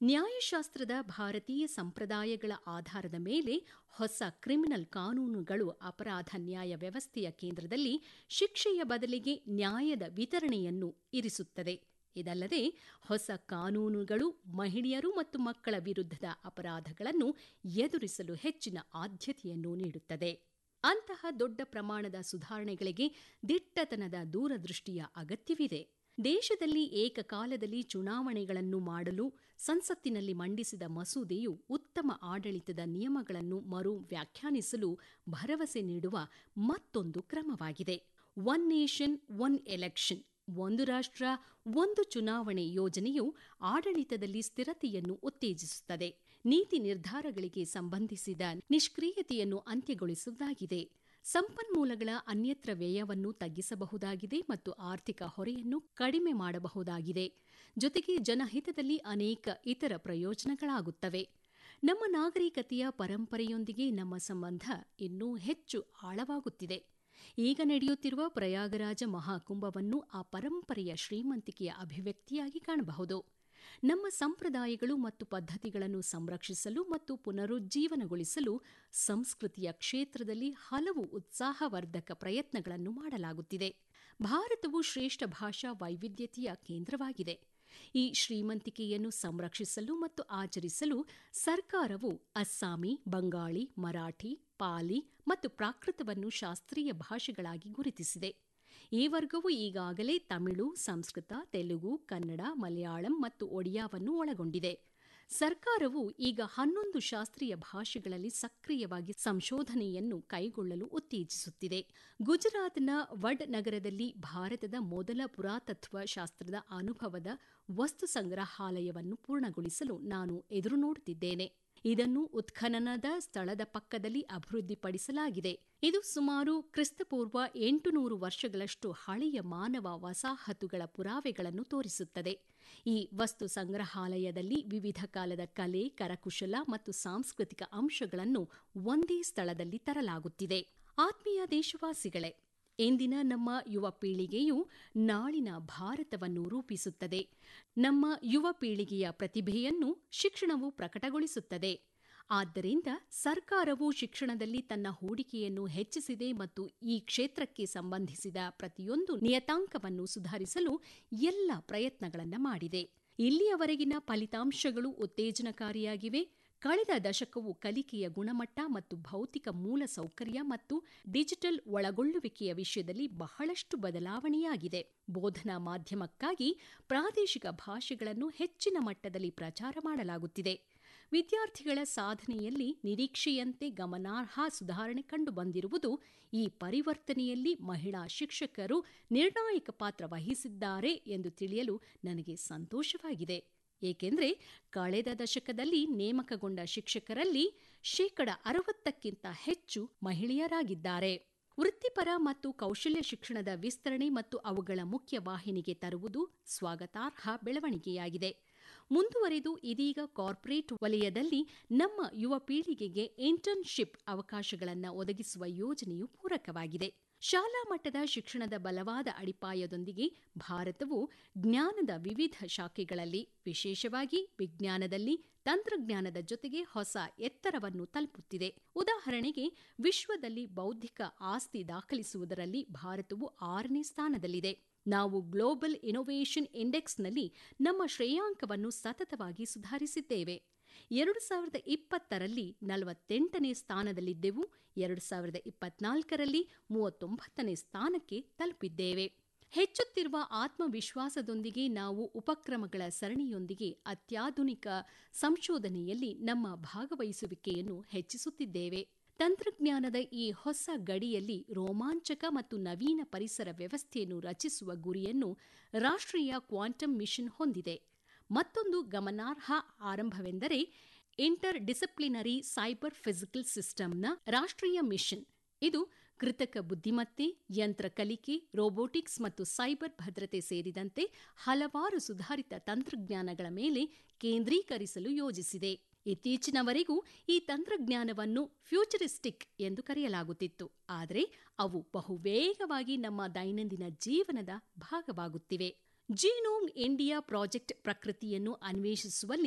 ನ್ಯಾಯಶಾಸ್ತ್ರದ ಭಾರತೀಯ ಸಂಪ್ರದಾಯಗಳ ಆಧಾರದ ಮೇಲೆ ಹೊಸ ಕ್ರಿಮಿನಲ್ ಕಾನೂನುಗಳು ಅಪರಾಧ ನ್ಯಾಯ ವ್ಯವಸ್ಥೆಯ ಕೇಂದ್ರದಲ್ಲಿ ಶಿಕ್ಷೆಯ ಬದಲಿಗೆ ನ್ಯಾಯದ ವಿತರಣೆಯನ್ನು ಇರಿಸುತ್ತದೆ ಇದಲ್ಲದೆ ಹೊಸ ಕಾನೂನುಗಳು ಮಹಿಳೆಯರು ಮತ್ತು ಮಕ್ಕಳ ವಿರುದ್ಧದ ಅಪರಾಧಗಳನ್ನು ಎದುರಿಸಲು ಹೆಚ್ಚಿನ ಆದ್ಯತೆಯನ್ನು ನೀಡುತ್ತದೆ ಅಂತಹ ದೊಡ್ಡ ಪ್ರಮಾಣದ ಸುಧಾರಣೆಗಳಿಗೆ ದಿಟ್ಟತನದ ದೂರದೃಷ್ಟಿಯ ಅಗತ್ಯವಿದೆ ದೇಶದಲ್ಲಿ ಏಕಕಾಲದಲ್ಲಿ ಚುನಾವಣೆಗಳನ್ನು ಮಾಡಲು ಸಂಸತ್ತಿನಲ್ಲಿ ಮಂಡಿಸಿದ ಮಸೂದೆಯು ಉತ್ತಮ ಆಡಳಿತದ ನಿಯಮಗಳನ್ನು ಮರು ವ್ಯಾಖ್ಯಾನಿಸಲು ಭರವಸೆ ನೀಡುವ ಮತ್ತೊಂದು ಕ್ರಮವಾಗಿದೆ ಒನ್ ನೇಷನ್ ಒನ್ ಎಲೆಕ್ಷನ್ ಒಂದು ರಾಷ್ಟ್ರ ಒಂದು ಚುನಾವಣೆ ಯೋಜನೆಯು ಆಡಳಿತದಲ್ಲಿ ಸ್ಥಿರತೆಯನ್ನು ಉತ್ತೇಜಿಸುತ್ತದೆ ನೀತಿ ನಿರ್ಧಾರಗಳಿಗೆ ಸಂಬಂಧಿಸಿದ ನಿಷ್ಕ್ರಿಯತೆಯನ್ನು ಅಂತ್ಯಗೊಳಿಸುವುದಾಗಿದೆ ಸಂಪನ್ಮೂಲಗಳ ಅನ್ಯತ್ರ ವ್ಯಯವನ್ನು ತಗ್ಗಿಸಬಹುದಾಗಿದೆ ಮತ್ತು ಆರ್ಥಿಕ ಹೊರೆಯನ್ನು ಕಡಿಮೆ ಮಾಡಬಹುದಾಗಿದೆ ಜೊತೆಗೆ ಜನಹಿತದಲ್ಲಿ ಅನೇಕ ಇತರ ಪ್ರಯೋಜನಗಳಾಗುತ್ತವೆ ನಮ್ಮ ನಾಗರಿಕತೆಯ ಪರಂಪರೆಯೊಂದಿಗೆ ನಮ್ಮ ಸಂಬಂಧ ಇನ್ನೂ ಹೆಚ್ಚು ಆಳವಾಗುತ್ತಿದೆ ಈಗ ನಡೆಯುತ್ತಿರುವ ಪ್ರಯಾಗರಾಜ ಮಹಾಕುಂಭವನ್ನು ಆ ಪರಂಪರೆಯ ಶ್ರೀಮಂತಿಕೆಯ ಅಭಿವ್ಯಕ್ತಿಯಾಗಿ ಕಾಣಬಹುದು ನಮ್ಮ ಸಂಪ್ರದಾಯಗಳು ಮತ್ತು ಪದ್ಧತಿಗಳನ್ನು ಸಂರಕ್ಷಿಸಲು ಮತ್ತು ಪುನರುಜ್ಜೀವನಗೊಳಿಸಲು ಸಂಸ್ಕೃತಿಯ ಕ್ಷೇತ್ರದಲ್ಲಿ ಹಲವು ಉತ್ಸಾಹವರ್ಧಕ ಪ್ರಯತ್ನಗಳನ್ನು ಮಾಡಲಾಗುತ್ತಿದೆ ಭಾರತವು ಶ್ರೇಷ್ಠ ಭಾಷಾ ವೈವಿಧ್ಯತೆಯ ಕೇಂದ್ರವಾಗಿದೆ ಈ ಶ್ರೀಮಂತಿಕೆಯನ್ನು ಸಂರಕ್ಷಿಸಲು ಮತ್ತು ಆಚರಿಸಲು ಸರ್ಕಾರವು ಅಸ್ಸಾಮಿ ಬಂಗಾಳಿ ಮರಾಠಿ ಪಾಲಿ ಮತ್ತು ಪ್ರಾಕೃತವನ್ನು ಶಾಸ್ತ್ರೀಯ ಭಾಷೆಗಳಾಗಿ ಗುರುತಿಸಿದೆ ಈ ವರ್ಗವು ಈಗಾಗಲೇ ತಮಿಳು ಸಂಸ್ಕೃತ ತೆಲುಗು ಕನ್ನಡ ಮಲಯಾಳಂ ಮತ್ತು ಒಡಿಯಾವನ್ನು ಒಳಗೊಂಡಿದೆ ಸರ್ಕಾರವು ಈಗ ಹನ್ನೊಂದು ಶಾಸ್ತ್ರೀಯ ಭಾಷೆಗಳಲ್ಲಿ ಸಕ್ರಿಯವಾಗಿ ಸಂಶೋಧನೆಯನ್ನು ಕೈಗೊಳ್ಳಲು ಉತ್ತೇಜಿಸುತ್ತಿದೆ ಗುಜರಾತ್ನ ವಡ್ ನಗರದಲ್ಲಿ ಭಾರತದ ಮೊದಲ ಪುರಾತತ್ವ ಶಾಸ್ತ್ರದ ಅನುಭವದ ವಸ್ತು ಸಂಗ್ರಹಾಲಯವನ್ನು ಪೂರ್ಣಗೊಳಿಸಲು ನಾನು ಎದುರು ನೋಡುತ್ತಿದ್ದೇನೆ ಇದನ್ನು ಉತ್ಖನನದ ಸ್ಥಳದ ಪಕ್ಕದಲ್ಲಿ ಅಭಿವೃದ್ಧಿಪಡಿಸಲಾಗಿದೆ ಇದು ಸುಮಾರು ಕ್ರಿಸ್ತಪೂರ್ವ ಎಂಟುನೂರು ವರ್ಷಗಳಷ್ಟು ಹಳೆಯ ಮಾನವ ವಸಾಹತುಗಳ ಪುರಾವೆಗಳನ್ನು ತೋರಿಸುತ್ತದೆ ಈ ವಸ್ತು ಸಂಗ್ರಹಾಲಯದಲ್ಲಿ ವಿವಿಧ ಕಾಲದ ಕಲೆ ಕರಕುಶಲ ಮತ್ತು ಸಾಂಸ್ಕೃತಿಕ ಅಂಶಗಳನ್ನು ಒಂದೇ ಸ್ಥಳದಲ್ಲಿ ತರಲಾಗುತ್ತಿದೆ ಆತ್ಮೀಯ ದೇಶವಾಸಿಗಳೇ ಇಂದಿನ ನಮ್ಮ ಯುವ ಪೀಳಿಗೆಯು ನಾಳಿನ ಭಾರತವನ್ನು ರೂಪಿಸುತ್ತದೆ ನಮ್ಮ ಯುವ ಪೀಳಿಗೆಯ ಪ್ರತಿಭೆಯನ್ನು ಶಿಕ್ಷಣವು ಪ್ರಕಟಗೊಳಿಸುತ್ತದೆ ಆದ್ದರಿಂದ ಸರ್ಕಾರವು ಶಿಕ್ಷಣದಲ್ಲಿ ತನ್ನ ಹೂಡಿಕೆಯನ್ನು ಹೆಚ್ಚಿಸಿದೆ ಮತ್ತು ಈ ಕ್ಷೇತ್ರಕ್ಕೆ ಸಂಬಂಧಿಸಿದ ಪ್ರತಿಯೊಂದು ನಿಯತಾಂಕವನ್ನು ಸುಧಾರಿಸಲು ಎಲ್ಲ ಪ್ರಯತ್ನಗಳನ್ನು ಮಾಡಿದೆ ಇಲ್ಲಿಯವರೆಗಿನ ಫಲಿತಾಂಶಗಳು ಉತ್ತೇಜನಕಾರಿಯಾಗಿವೆ ಕಳೆದ ದಶಕವು ಕಲಿಕೆಯ ಗುಣಮಟ್ಟ ಮತ್ತು ಭೌತಿಕ ಮೂಲ ಸೌಕರ್ಯ ಮತ್ತು ಡಿಜಿಟಲ್ ಒಳಗೊಳ್ಳುವಿಕೆಯ ವಿಷಯದಲ್ಲಿ ಬಹಳಷ್ಟು ಬದಲಾವಣೆಯಾಗಿದೆ ಬೋಧನಾ ಮಾಧ್ಯಮಕ್ಕಾಗಿ ಪ್ರಾದೇಶಿಕ ಭಾಷೆಗಳನ್ನು ಹೆಚ್ಚಿನ ಮಟ್ಟದಲ್ಲಿ ಪ್ರಚಾರ ಮಾಡಲಾಗುತ್ತಿದೆ ವಿದ್ಯಾರ್ಥಿಗಳ ಸಾಧನೆಯಲ್ಲಿ ನಿರೀಕ್ಷೆಯಂತೆ ಗಮನಾರ್ಹ ಸುಧಾರಣೆ ಕಂಡುಬಂದಿರುವುದು ಈ ಪರಿವರ್ತನೆಯಲ್ಲಿ ಮಹಿಳಾ ಶಿಕ್ಷಕರು ನಿರ್ಣಾಯಕ ಪಾತ್ರ ವಹಿಸಿದ್ದಾರೆ ಎಂದು ತಿಳಿಯಲು ನನಗೆ ಸಂತೋಷವಾಗಿದೆ ಏಕೆಂದರೆ ಕಳೆದ ದಶಕದಲ್ಲಿ ನೇಮಕಗೊಂಡ ಶಿಕ್ಷಕರಲ್ಲಿ ಶೇಕಡ ಅರವತ್ತಕ್ಕಿಂತ ಹೆಚ್ಚು ಮಹಿಳೆಯರಾಗಿದ್ದಾರೆ ವೃತ್ತಿಪರ ಮತ್ತು ಕೌಶಲ್ಯ ಶಿಕ್ಷಣದ ವಿಸ್ತರಣೆ ಮತ್ತು ಅವುಗಳ ಮುಖ್ಯ ವಾಹಿನಿಗೆ ತರುವುದು ಸ್ವಾಗತಾರ್ಹ ಬೆಳವಣಿಗೆಯಾಗಿದೆ ಮುಂದುವರೆದು ಇದೀಗ ಕಾರ್ಪೊರೇಟ್ ವಲಯದಲ್ಲಿ ನಮ್ಮ ಯುವ ಪೀಳಿಗೆಗೆ ಇಂಟರ್ನ್ಶಿಪ್ ಅವಕಾಶಗಳನ್ನು ಒದಗಿಸುವ ಯೋಜನೆಯು ಪೂರಕವಾಗಿದೆ ಶಾಲಾ ಮಟ್ಟದ ಶಿಕ್ಷಣದ ಬಲವಾದ ಅಡಿಪಾಯದೊಂದಿಗೆ ಭಾರತವು ಜ್ಞಾನದ ವಿವಿಧ ಶಾಖೆಗಳಲ್ಲಿ ವಿಶೇಷವಾಗಿ ವಿಜ್ಞಾನದಲ್ಲಿ ತಂತ್ರಜ್ಞಾನದ ಜೊತೆಗೆ ಹೊಸ ಎತ್ತರವನ್ನು ತಲುಪುತ್ತಿದೆ ಉದಾಹರಣೆಗೆ ವಿಶ್ವದಲ್ಲಿ ಬೌದ್ಧಿಕ ಆಸ್ತಿ ದಾಖಲಿಸುವುದರಲ್ಲಿ ಭಾರತವು ಆರನೇ ಸ್ಥಾನದಲ್ಲಿದೆ ನಾವು ಗ್ಲೋಬಲ್ ಇನೋವೇಷನ್ ಇಂಡೆಕ್ಸ್ನಲ್ಲಿ ನಮ್ಮ ಶ್ರೇಯಾಂಕವನ್ನು ಸತತವಾಗಿ ಸುಧಾರಿಸಿದ್ದೇವೆ ಎರಡು ಸಾವಿರದ ಇಪ್ಪತ್ತರಲ್ಲಿ ನಲವತ್ತೆಂಟನೇ ಸ್ಥಾನದಲ್ಲಿದ್ದೆವು ಎರಡು ಸಾವಿರದ ಇಪ್ಪತ್ನಾಲ್ಕರಲ್ಲಿ ಮೂವತ್ತೊಂಬತ್ತನೇ ಸ್ಥಾನಕ್ಕೆ ತಲುಪಿದ್ದೇವೆ ಹೆಚ್ಚುತ್ತಿರುವ ಆತ್ಮವಿಶ್ವಾಸದೊಂದಿಗೆ ನಾವು ಉಪಕ್ರಮಗಳ ಸರಣಿಯೊಂದಿಗೆ ಅತ್ಯಾಧುನಿಕ ಸಂಶೋಧನೆಯಲ್ಲಿ ನಮ್ಮ ಭಾಗವಹಿಸುವಿಕೆಯನ್ನು ಹೆಚ್ಚಿಸುತ್ತಿದ್ದೇವೆ ತಂತ್ರಜ್ಞಾನದ ಈ ಹೊಸ ಗಡಿಯಲ್ಲಿ ರೋಮಾಂಚಕ ಮತ್ತು ನವೀನ ಪರಿಸರ ವ್ಯವಸ್ಥೆಯನ್ನು ರಚಿಸುವ ಗುರಿಯನ್ನು ರಾಷ್ಟ್ರೀಯ ಕ್ವಾಂಟಮ್ ಮಿಷನ್ ಹೊಂದಿದೆ ಮತ್ತೊಂದು ಗಮನಾರ್ಹ ಆರಂಭವೆಂದರೆ ಇಂಟರ್ ಡಿಸಿಪ್ಲಿನರಿ ಸೈಬರ್ ಫಿಸಿಕಲ್ ಸಿಸ್ಟಮ್ನ ರಾಷ್ಟ್ರೀಯ ಮಿಷನ್ ಇದು ಕೃತಕ ಬುದ್ಧಿಮತ್ತೆ ಯಂತ್ರ ಕಲಿಕೆ ರೋಬೋಟಿಕ್ಸ್ ಮತ್ತು ಸೈಬರ್ ಭದ್ರತೆ ಸೇರಿದಂತೆ ಹಲವಾರು ಸುಧಾರಿತ ತಂತ್ರಜ್ಞಾನಗಳ ಮೇಲೆ ಕೇಂದ್ರೀಕರಿಸಲು ಯೋಜಿಸಿದೆ ಇತ್ತೀಚಿನವರೆಗೂ ಈ ತಂತ್ರಜ್ಞಾನವನ್ನು ಫ್ಯೂಚರಿಸ್ಟಿಕ್ ಎಂದು ಕರೆಯಲಾಗುತ್ತಿತ್ತು ಆದರೆ ಅವು ಬಹುವೇಗವಾಗಿ ನಮ್ಮ ದೈನಂದಿನ ಜೀವನದ ಭಾಗವಾಗುತ್ತಿವೆ ಜೀನೋಮ್ ಇಂಡಿಯಾ ಪ್ರಾಜೆಕ್ಟ್ ಪ್ರಕೃತಿಯನ್ನು ಅನ್ವೇಷಿಸುವಲ್ಲಿ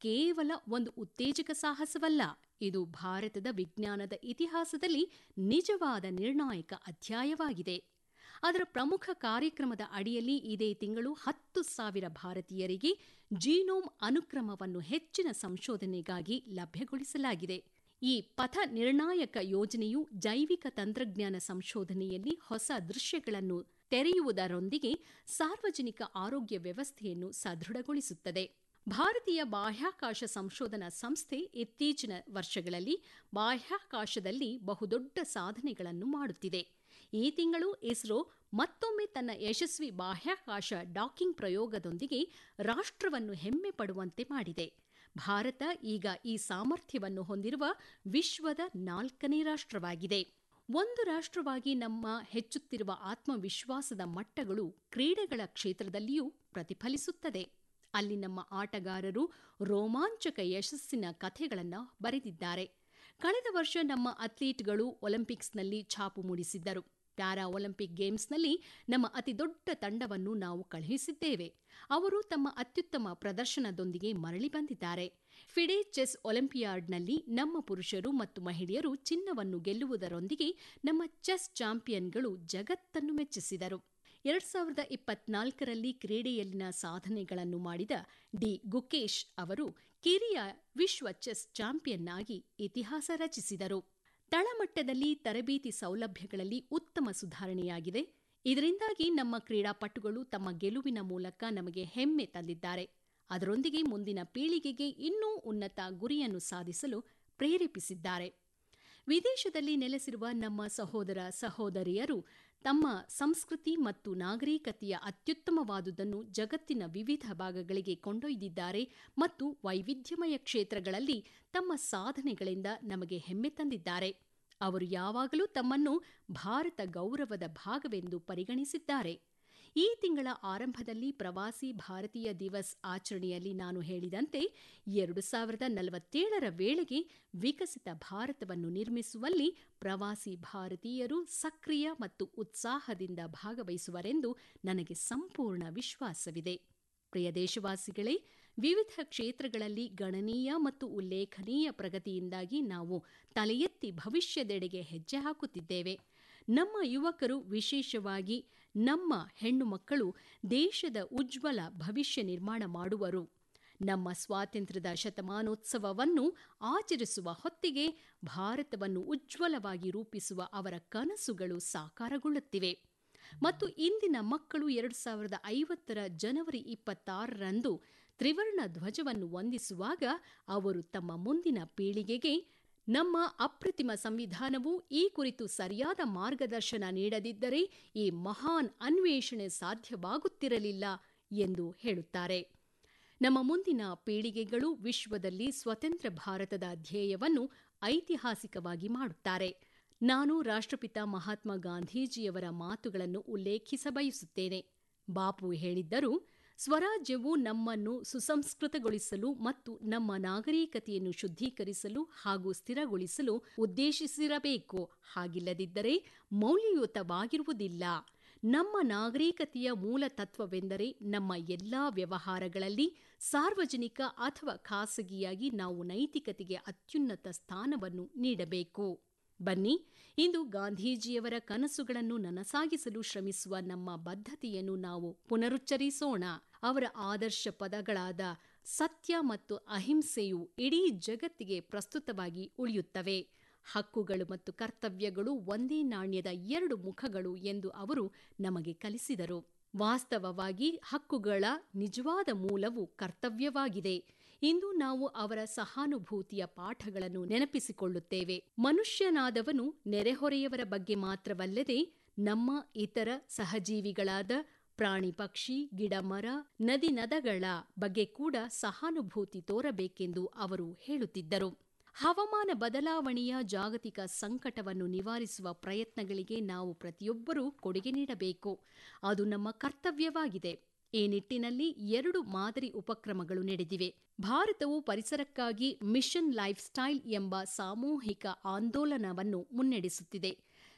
ಕೇವಲ ಒಂದು ಉತ್ತೇಜಕ ಸಾಹಸವಲ್ಲ ಇದು ಭಾರತದ ವಿಜ್ಞಾನದ ಇತಿಹಾಸದಲ್ಲಿ ನಿಜವಾದ ನಿರ್ಣಾಯಕ ಅಧ್ಯಾಯವಾಗಿದೆ ಅದರ ಪ್ರಮುಖ ಕಾರ್ಯಕ್ರಮದ ಅಡಿಯಲ್ಲಿ ಇದೇ ತಿಂಗಳು ಹತ್ತು ಸಾವಿರ ಭಾರತೀಯರಿಗೆ ಜೀನೋಮ್ ಅನುಕ್ರಮವನ್ನು ಹೆಚ್ಚಿನ ಸಂಶೋಧನೆಗಾಗಿ ಲಭ್ಯಗೊಳಿಸಲಾಗಿದೆ ಈ ಪಥ ನಿರ್ಣಾಯಕ ಯೋಜನೆಯು ಜೈವಿಕ ತಂತ್ರಜ್ಞಾನ ಸಂಶೋಧನೆಯಲ್ಲಿ ಹೊಸ ದೃಶ್ಯಗಳನ್ನು ತೆರೆಯುವುದರೊಂದಿಗೆ ಸಾರ್ವಜನಿಕ ಆರೋಗ್ಯ ವ್ಯವಸ್ಥೆಯನ್ನು ಸದೃಢಗೊಳಿಸುತ್ತದೆ ಭಾರತೀಯ ಬಾಹ್ಯಾಕಾಶ ಸಂಶೋಧನಾ ಸಂಸ್ಥೆ ಇತ್ತೀಚಿನ ವರ್ಷಗಳಲ್ಲಿ ಬಾಹ್ಯಾಕಾಶದಲ್ಲಿ ಬಹುದೊಡ್ಡ ಸಾಧನೆಗಳನ್ನು ಮಾಡುತ್ತಿದೆ ಈ ತಿಂಗಳು ಇಸ್ರೋ ಮತ್ತೊಮ್ಮೆ ತನ್ನ ಯಶಸ್ವಿ ಬಾಹ್ಯಾಕಾಶ ಡಾಕಿಂಗ್ ಪ್ರಯೋಗದೊಂದಿಗೆ ರಾಷ್ಟ್ರವನ್ನು ಹೆಮ್ಮೆ ಪಡುವಂತೆ ಮಾಡಿದೆ ಭಾರತ ಈಗ ಈ ಸಾಮರ್ಥ್ಯವನ್ನು ಹೊಂದಿರುವ ವಿಶ್ವದ ನಾಲ್ಕನೇ ರಾಷ್ಟ್ರವಾಗಿದೆ ಒಂದು ರಾಷ್ಟ್ರವಾಗಿ ನಮ್ಮ ಹೆಚ್ಚುತ್ತಿರುವ ಆತ್ಮವಿಶ್ವಾಸದ ಮಟ್ಟಗಳು ಕ್ರೀಡೆಗಳ ಕ್ಷೇತ್ರದಲ್ಲಿಯೂ ಪ್ರತಿಫಲಿಸುತ್ತದೆ ಅಲ್ಲಿ ನಮ್ಮ ಆಟಗಾರರು ರೋಮಾಂಚಕ ಯಶಸ್ಸಿನ ಕಥೆಗಳನ್ನು ಬರೆದಿದ್ದಾರೆ ಕಳೆದ ವರ್ಷ ನಮ್ಮ ಅಥ್ಲೀಟ್ಗಳು ಒಲಿಂಪಿಕ್ಸ್ನಲ್ಲಿ ಛಾಪು ಮೂಡಿಸಿದ್ದರು ಪ್ಯಾರಾ ಒಲಿಂಪಿಕ್ ಗೇಮ್ಸ್ನಲ್ಲಿ ನಮ್ಮ ಅತಿದೊಡ್ಡ ತಂಡವನ್ನು ನಾವು ಕಳುಹಿಸಿದ್ದೇವೆ ಅವರು ತಮ್ಮ ಅತ್ಯುತ್ತಮ ಪ್ರದರ್ಶನದೊಂದಿಗೆ ಮರಳಿ ಬಂದಿದ್ದಾರೆ ಫಿಡೆ ಚೆಸ್ ಒಲಿಂಪಿಯಾಡ್ನಲ್ಲಿ ನಮ್ಮ ಪುರುಷರು ಮತ್ತು ಮಹಿಳೆಯರು ಚಿನ್ನವನ್ನು ಗೆಲ್ಲುವುದರೊಂದಿಗೆ ನಮ್ಮ ಚೆಸ್ ಚಾಂಪಿಯನ್ಗಳು ಜಗತ್ತನ್ನು ಮೆಚ್ಚಿಸಿದರು ಎರಡ್ ಸಾವಿರದ ಇಪ್ಪತ್ನಾಲ್ಕರಲ್ಲಿ ಕ್ರೀಡೆಯಲ್ಲಿನ ಸಾಧನೆಗಳನ್ನು ಮಾಡಿದ ಡಿ ಗುಕೇಶ್ ಅವರು ಕಿರಿಯ ವಿಶ್ವ ಚೆಸ್ ಚಾಂಪಿಯನ್ ಆಗಿ ಇತಿಹಾಸ ರಚಿಸಿದರು ತಳಮಟ್ಟದಲ್ಲಿ ತರಬೇತಿ ಸೌಲಭ್ಯಗಳಲ್ಲಿ ಉತ್ತಮ ಸುಧಾರಣೆಯಾಗಿದೆ ಇದರಿಂದಾಗಿ ನಮ್ಮ ಕ್ರೀಡಾಪಟುಗಳು ತಮ್ಮ ಗೆಲುವಿನ ಮೂಲಕ ನಮಗೆ ಹೆಮ್ಮೆ ತಂದಿದ್ದಾರೆ ಅದರೊಂದಿಗೆ ಮುಂದಿನ ಪೀಳಿಗೆಗೆ ಇನ್ನೂ ಉನ್ನತ ಗುರಿಯನ್ನು ಸಾಧಿಸಲು ಪ್ರೇರೇಪಿಸಿದ್ದಾರೆ ವಿದೇಶದಲ್ಲಿ ನೆಲೆಸಿರುವ ನಮ್ಮ ಸಹೋದರ ಸಹೋದರಿಯರು ತಮ್ಮ ಸಂಸ್ಕೃತಿ ಮತ್ತು ನಾಗರಿಕತೆಯ ಅತ್ಯುತ್ತಮವಾದುದನ್ನು ಜಗತ್ತಿನ ವಿವಿಧ ಭಾಗಗಳಿಗೆ ಕೊಂಡೊಯ್ದಿದ್ದಾರೆ ಮತ್ತು ವೈವಿಧ್ಯಮಯ ಕ್ಷೇತ್ರಗಳಲ್ಲಿ ತಮ್ಮ ಸಾಧನೆಗಳಿಂದ ನಮಗೆ ಹೆಮ್ಮೆ ತಂದಿದ್ದಾರೆ ಅವರು ಯಾವಾಗಲೂ ತಮ್ಮನ್ನು ಭಾರತ ಗೌರವದ ಭಾಗವೆಂದು ಪರಿಗಣಿಸಿದ್ದಾರೆ ಈ ತಿಂಗಳ ಆರಂಭದಲ್ಲಿ ಪ್ರವಾಸಿ ಭಾರತೀಯ ದಿವಸ್ ಆಚರಣೆಯಲ್ಲಿ ನಾನು ಹೇಳಿದಂತೆ ಎರಡು ಸಾವಿರದ ನಲವತ್ತೇಳರ ವೇಳೆಗೆ ವಿಕಸಿತ ಭಾರತವನ್ನು ನಿರ್ಮಿಸುವಲ್ಲಿ ಪ್ರವಾಸಿ ಭಾರತೀಯರು ಸಕ್ರಿಯ ಮತ್ತು ಉತ್ಸಾಹದಿಂದ ಭಾಗವಹಿಸುವರೆಂದು ನನಗೆ ಸಂಪೂರ್ಣ ವಿಶ್ವಾಸವಿದೆ ಪ್ರಿಯ ದೇಶವಾಸಿಗಳೇ ವಿವಿಧ ಕ್ಷೇತ್ರಗಳಲ್ಲಿ ಗಣನೀಯ ಮತ್ತು ಉಲ್ಲೇಖನೀಯ ಪ್ರಗತಿಯಿಂದಾಗಿ ನಾವು ತಲೆ ಎತ್ತಿ ಭವಿಷ್ಯದೆಡೆಗೆ ಹೆಜ್ಜೆ ಹಾಕುತ್ತಿದ್ದೇವೆ ನಮ್ಮ ಯುವಕರು ವಿಶೇಷವಾಗಿ ನಮ್ಮ ಹೆಣ್ಣು ಮಕ್ಕಳು ದೇಶದ ಉಜ್ವಲ ಭವಿಷ್ಯ ನಿರ್ಮಾಣ ಮಾಡುವರು ನಮ್ಮ ಸ್ವಾತಂತ್ರ್ಯದ ಶತಮಾನೋತ್ಸವವನ್ನು ಆಚರಿಸುವ ಹೊತ್ತಿಗೆ ಭಾರತವನ್ನು ಉಜ್ವಲವಾಗಿ ರೂಪಿಸುವ ಅವರ ಕನಸುಗಳು ಸಾಕಾರಗೊಳ್ಳುತ್ತಿವೆ ಮತ್ತು ಇಂದಿನ ಮಕ್ಕಳು ಎರಡು ಸಾವಿರದ ಐವತ್ತರ ಜನವರಿ ಇಪ್ಪತ್ತಾರರಂದು ತ್ರಿವರ್ಣ ಧ್ವಜವನ್ನು ವಂದಿಸುವಾಗ ಅವರು ತಮ್ಮ ಮುಂದಿನ ಪೀಳಿಗೆಗೆ ನಮ್ಮ ಅಪ್ರತಿಮ ಸಂವಿಧಾನವು ಈ ಕುರಿತು ಸರಿಯಾದ ಮಾರ್ಗದರ್ಶನ ನೀಡದಿದ್ದರೆ ಈ ಮಹಾನ್ ಅನ್ವೇಷಣೆ ಸಾಧ್ಯವಾಗುತ್ತಿರಲಿಲ್ಲ ಎಂದು ಹೇಳುತ್ತಾರೆ ನಮ್ಮ ಮುಂದಿನ ಪೀಳಿಗೆಗಳು ವಿಶ್ವದಲ್ಲಿ ಸ್ವತಂತ್ರ ಭಾರತದ ಧ್ಯೇಯವನ್ನು ಐತಿಹಾಸಿಕವಾಗಿ ಮಾಡುತ್ತಾರೆ ನಾನು ರಾಷ್ಟ್ರಪಿತ ಮಹಾತ್ಮ ಗಾಂಧೀಜಿಯವರ ಮಾತುಗಳನ್ನು ಉಲ್ಲೇಖಿಸಬಯಸುತ್ತೇನೆ ಬಾಪು ಹೇಳಿದ್ದರು ಸ್ವರಾಜ್ಯವು ನಮ್ಮನ್ನು ಸುಸಂಸ್ಕೃತಗೊಳಿಸಲು ಮತ್ತು ನಮ್ಮ ನಾಗರಿಕತೆಯನ್ನು ಶುದ್ಧೀಕರಿಸಲು ಹಾಗೂ ಸ್ಥಿರಗೊಳಿಸಲು ಉದ್ದೇಶಿಸಿರಬೇಕು ಹಾಗಿಲ್ಲದಿದ್ದರೆ ಮೌಲ್ಯಯುತವಾಗಿರುವುದಿಲ್ಲ ನಮ್ಮ ನಾಗರಿಕತೆಯ ಮೂಲ ತತ್ವವೆಂದರೆ ನಮ್ಮ ಎಲ್ಲಾ ವ್ಯವಹಾರಗಳಲ್ಲಿ ಸಾರ್ವಜನಿಕ ಅಥವಾ ಖಾಸಗಿಯಾಗಿ ನಾವು ನೈತಿಕತೆಗೆ ಅತ್ಯುನ್ನತ ಸ್ಥಾನವನ್ನು ನೀಡಬೇಕು ಬನ್ನಿ ಇಂದು ಗಾಂಧೀಜಿಯವರ ಕನಸುಗಳನ್ನು ನನಸಾಗಿಸಲು ಶ್ರಮಿಸುವ ನಮ್ಮ ಬದ್ಧತೆಯನ್ನು ನಾವು ಪುನರುಚ್ಚರಿಸೋಣ ಅವರ ಆದರ್ಶ ಪದಗಳಾದ ಸತ್ಯ ಮತ್ತು ಅಹಿಂಸೆಯು ಇಡೀ ಜಗತ್ತಿಗೆ ಪ್ರಸ್ತುತವಾಗಿ ಉಳಿಯುತ್ತವೆ ಹಕ್ಕುಗಳು ಮತ್ತು ಕರ್ತವ್ಯಗಳು ಒಂದೇ ನಾಣ್ಯದ ಎರಡು ಮುಖಗಳು ಎಂದು ಅವರು ನಮಗೆ ಕಲಿಸಿದರು ವಾಸ್ತವವಾಗಿ ಹಕ್ಕುಗಳ ನಿಜವಾದ ಮೂಲವು ಕರ್ತವ್ಯವಾಗಿದೆ ಇಂದು ನಾವು ಅವರ ಸಹಾನುಭೂತಿಯ ಪಾಠಗಳನ್ನು ನೆನಪಿಸಿಕೊಳ್ಳುತ್ತೇವೆ ಮನುಷ್ಯನಾದವನು ನೆರೆಹೊರೆಯವರ ಬಗ್ಗೆ ಮಾತ್ರವಲ್ಲದೆ ನಮ್ಮ ಇತರ ಸಹಜೀವಿಗಳಾದ ಪ್ರಾಣಿ ಪಕ್ಷಿ ಗಿಡ ಮರ ನದಿ ನದಗಳ ಬಗ್ಗೆ ಕೂಡ ಸಹಾನುಭೂತಿ ತೋರಬೇಕೆಂದು ಅವರು ಹೇಳುತ್ತಿದ್ದರು ಹವಾಮಾನ ಬದಲಾವಣೆಯ ಜಾಗತಿಕ ಸಂಕಟವನ್ನು ನಿವಾರಿಸುವ ಪ್ರಯತ್ನಗಳಿಗೆ ನಾವು ಪ್ರತಿಯೊಬ್ಬರೂ ಕೊಡುಗೆ ನೀಡಬೇಕು ಅದು ನಮ್ಮ ಕರ್ತವ್ಯವಾಗಿದೆ ಈ ನಿಟ್ಟಿನಲ್ಲಿ ಎರಡು ಮಾದರಿ ಉಪಕ್ರಮಗಳು ನಡೆದಿವೆ ಭಾರತವು ಪರಿಸರಕ್ಕಾಗಿ ಮಿಷನ್ ಲೈಫ್ ಸ್ಟೈಲ್ ಎಂಬ ಸಾಮೂಹಿಕ ಆಂದೋಲನವನ್ನು ಮುನ್ನಡೆಸುತ್ತಿದೆ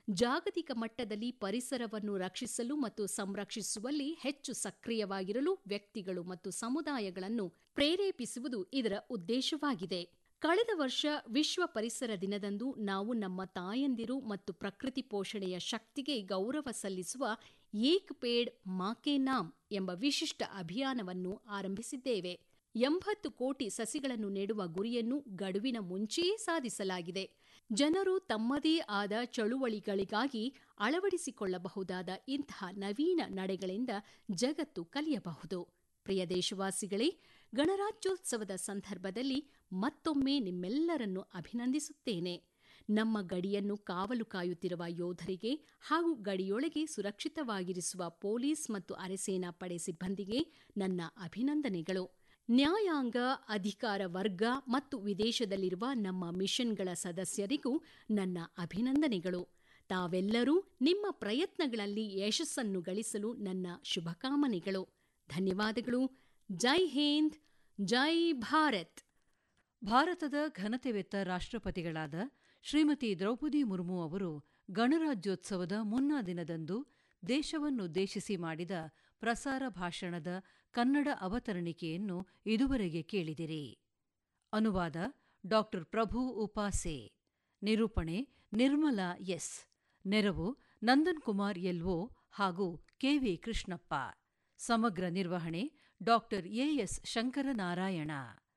ಜಾಗತಿಕ ಮಟ್ಟದಲ್ಲಿ ಪರಿಸರವನ್ನು ರಕ್ಷಿಸಲು ಮತ್ತು ಸಂರಕ್ಷಿಸುವಲ್ಲಿ ಹೆಚ್ಚು ಸಕ್ರಿಯವಾಗಿರಲು ವ್ಯಕ್ತಿಗಳು ಮತ್ತು ಸಮುದಾಯಗಳನ್ನು ಪ್ರೇರೇಪಿಸುವುದು ಇದರ ಉದ್ದೇಶವಾಗಿದೆ ಕಳೆದ ವರ್ಷ ವಿಶ್ವ ಪರಿಸರ ದಿನದಂದು ನಾವು ನಮ್ಮ ತಾಯಂದಿರು ಮತ್ತು ಪ್ರಕೃತಿ ಪೋಷಣೆಯ ಶಕ್ತಿಗೆ ಗೌರವ ಸಲ್ಲಿಸುವ ಏಕ್ ಪೇಡ್ ಮಾಕೆ ನಾಮ್ ಎಂಬ ವಿಶಿಷ್ಟ ಅಭಿಯಾನವನ್ನು ಆರಂಭಿಸಿದ್ದೇವೆ ಎಂಬತ್ತು ಕೋಟಿ ಸಸಿಗಳನ್ನು ನೆಡುವ ಗುರಿಯನ್ನು ಗಡುವಿನ ಮುಂಚೆಯೇ ಸಾಧಿಸಲಾಗಿದೆ ಜನರು ತಮ್ಮದೇ ಆದ ಚಳುವಳಿಗಳಿಗಾಗಿ ಅಳವಡಿಸಿಕೊಳ್ಳಬಹುದಾದ ಇಂತಹ ನವೀನ ನಡೆಗಳಿಂದ ಜಗತ್ತು ಕಲಿಯಬಹುದು ಪ್ರಿಯ ದೇಶವಾಸಿಗಳೇ ಗಣರಾಜ್ಯೋತ್ಸವದ ಸಂದರ್ಭದಲ್ಲಿ ಮತ್ತೊಮ್ಮೆ ನಿಮ್ಮೆಲ್ಲರನ್ನು ಅಭಿನಂದಿಸುತ್ತೇನೆ ನಮ್ಮ ಗಡಿಯನ್ನು ಕಾವಲು ಕಾಯುತ್ತಿರುವ ಯೋಧರಿಗೆ ಹಾಗೂ ಗಡಿಯೊಳಗೆ ಸುರಕ್ಷಿತವಾಗಿರಿಸುವ ಪೊಲೀಸ್ ಮತ್ತು ಅರೆಸೇನಾ ಪಡೆ ಸಿಬ್ಬಂದಿಗೆ ನನ್ನ ಅಭಿನಂದನೆಗಳು ನ್ಯಾಯಾಂಗ ಅಧಿಕಾರ ವರ್ಗ ಮತ್ತು ವಿದೇಶದಲ್ಲಿರುವ ನಮ್ಮ ಮಿಷನ್ಗಳ ಸದಸ್ಯರಿಗೂ ನನ್ನ ಅಭಿನಂದನೆಗಳು ತಾವೆಲ್ಲರೂ ನಿಮ್ಮ ಪ್ರಯತ್ನಗಳಲ್ಲಿ ಯಶಸ್ಸನ್ನು ಗಳಿಸಲು ನನ್ನ ಶುಭಕಾಮನೆಗಳು ಧನ್ಯವಾದಗಳು ಜೈ ಹಿಂದ್ ಜೈ ಭಾರತ್ ಭಾರತದ ಘನತೆವೆತ್ತ ರಾಷ್ಟ್ರಪತಿಗಳಾದ ಶ್ರೀಮತಿ ದ್ರೌಪದಿ ಮುರ್ಮು ಅವರು ಗಣರಾಜ್ಯೋತ್ಸವದ ಮುನ್ನಾ ದಿನದಂದು ದೇಶವನ್ನುದ್ದೇಶಿಸಿ ಮಾಡಿದ ಪ್ರಸಾರ ಭಾಷಣದ ಕನ್ನಡ ಅವತರಣಿಕೆಯನ್ನು ಇದುವರೆಗೆ ಕೇಳಿದಿರಿ ಅನುವಾದ ಡಾಕ್ಟರ್ ಪ್ರಭು ಉಪಾಸೆ ನಿರೂಪಣೆ ನಿರ್ಮಲಾ ಎಸ್ ನೆರವು ನಂದನ್ ಕುಮಾರ್ ಎಲ್ಒ ಹಾಗೂ ಕೆವಿ ಕೃಷ್ಣಪ್ಪ ಸಮಗ್ರ ನಿರ್ವಹಣೆ ಡಾಕ್ಟರ್ ಎಎಸ್ ಶಂಕರನಾರಾಯಣ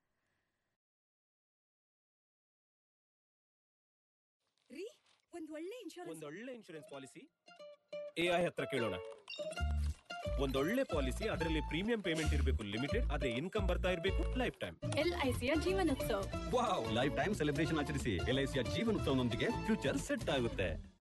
ರೀ ಒಂದ್ ಒಳ್ಳೆ ಇನ್ಶೂರೆನ್ಸ್ ಒಂದೊಳ್ಳೆ ಇನ್ಶೂರೆನ್ಸ್ ಪಾಲಿಸಿ ಎಐ ಹತ್ರ ಕೇಳೋಣ ಒಂದೊಳ್ಳೆ ಪಾಲಿಸಿ ಅದರಲ್ಲಿ ಪ್ರೀಮಿಯಂ ಪೇಮೆಂಟ್ ಇರಬೇಕು ಲಿಮಿಟೆಡ್ ಅದೇ ಇನ್ಕಮ್ ಬರ್ತಾ ಇರಬೇಕು ಲೈಫ್ ಟೈಮ್ ಎಲ್ಐಸಿಯ ಜೀವನೋತ್ಸವ ವಾವ್ ಲೈಫ್ ಟೈಮ್ ಸೆಲೆಬ್ರೇಷನ್ ಆಚರಿಸಿ ಎಲ್ಐಸಿಯ ಜೀವನೋತ್ಸವನೊಂದಿಗೆ ಫ್ಯೂಚರ್ ಸೆಟ್ ಆಗುತ್ತೆ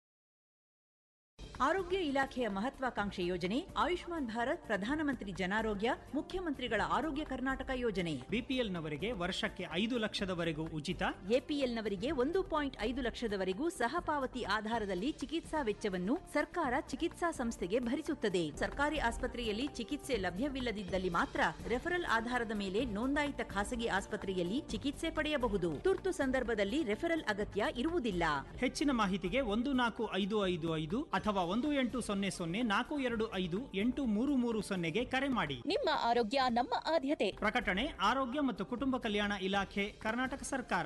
ಆರೋಗ್ಯ ಇಲಾಖೆಯ ಮಹತ್ವಾಕಾಂಕ್ಷೆ ಯೋಜನೆ ಆಯುಷ್ಮಾನ್ ಭಾರತ್ ಪ್ರಧಾನಮಂತ್ರಿ ಜನಾರೋಗ್ಯ ಮುಖ್ಯಮಂತ್ರಿಗಳ ಆರೋಗ್ಯ ಕರ್ನಾಟಕ ಯೋಜನೆ ಬಿಪಿಎಲ್ನವರಿಗೆ ವರ್ಷಕ್ಕೆ ಐದು ಲಕ್ಷದವರೆಗೂ ಉಚಿತ ಎಪಿಎಲ್ನವರಿಗೆ ಒಂದು ಪಾಯಿಂಟ್ ಐದು ಲಕ್ಷದವರೆಗೂ ಸಹಪಾವತಿ ಆಧಾರದಲ್ಲಿ ಚಿಕಿತ್ಸಾ ವೆಚ್ಚವನ್ನು ಸರ್ಕಾರ ಚಿಕಿತ್ಸಾ ಸಂಸ್ಥೆಗೆ ಭರಿಸುತ್ತದೆ ಸರ್ಕಾರಿ ಆಸ್ಪತ್ರೆಯಲ್ಲಿ ಚಿಕಿತ್ಸೆ ಲಭ್ಯವಿಲ್ಲದಿದ್ದಲ್ಲಿ ಮಾತ್ರ ರೆಫರಲ್ ಆಧಾರದ ಮೇಲೆ ನೋಂದಾಯಿತ ಖಾಸಗಿ ಆಸ್ಪತ್ರೆಯಲ್ಲಿ ಚಿಕಿತ್ಸೆ ಪಡೆಯಬಹುದು ತುರ್ತು ಸಂದರ್ಭದಲ್ಲಿ ರೆಫರಲ್ ಅಗತ್ಯ ಇರುವುದಿಲ್ಲ ಹೆಚ್ಚಿನ ಮಾಹಿತಿಗೆ ಒಂದು ನಾಲ್ಕು ಐದು ಐದು ಐದು ಅಥವಾ ಒಂದು ಎಂಟು ಸೊನ್ನೆ ಸೊನ್ನೆ ನಾಲ್ಕು ಎರಡು ಐದು ಎಂಟು ಮೂರು ಮೂರು ಸೊನ್ನೆಗೆ ಕರೆ ಮಾಡಿ ನಿಮ್ಮ ಆರೋಗ್ಯ ನಮ್ಮ ಆದ್ಯತೆ ಪ್ರಕಟಣೆ ಆರೋಗ್ಯ ಮತ್ತು ಕುಟುಂಬ ಕಲ್ಯಾಣ ಇಲಾಖೆ ಕರ್ನಾಟಕ ಸರ್ಕಾರ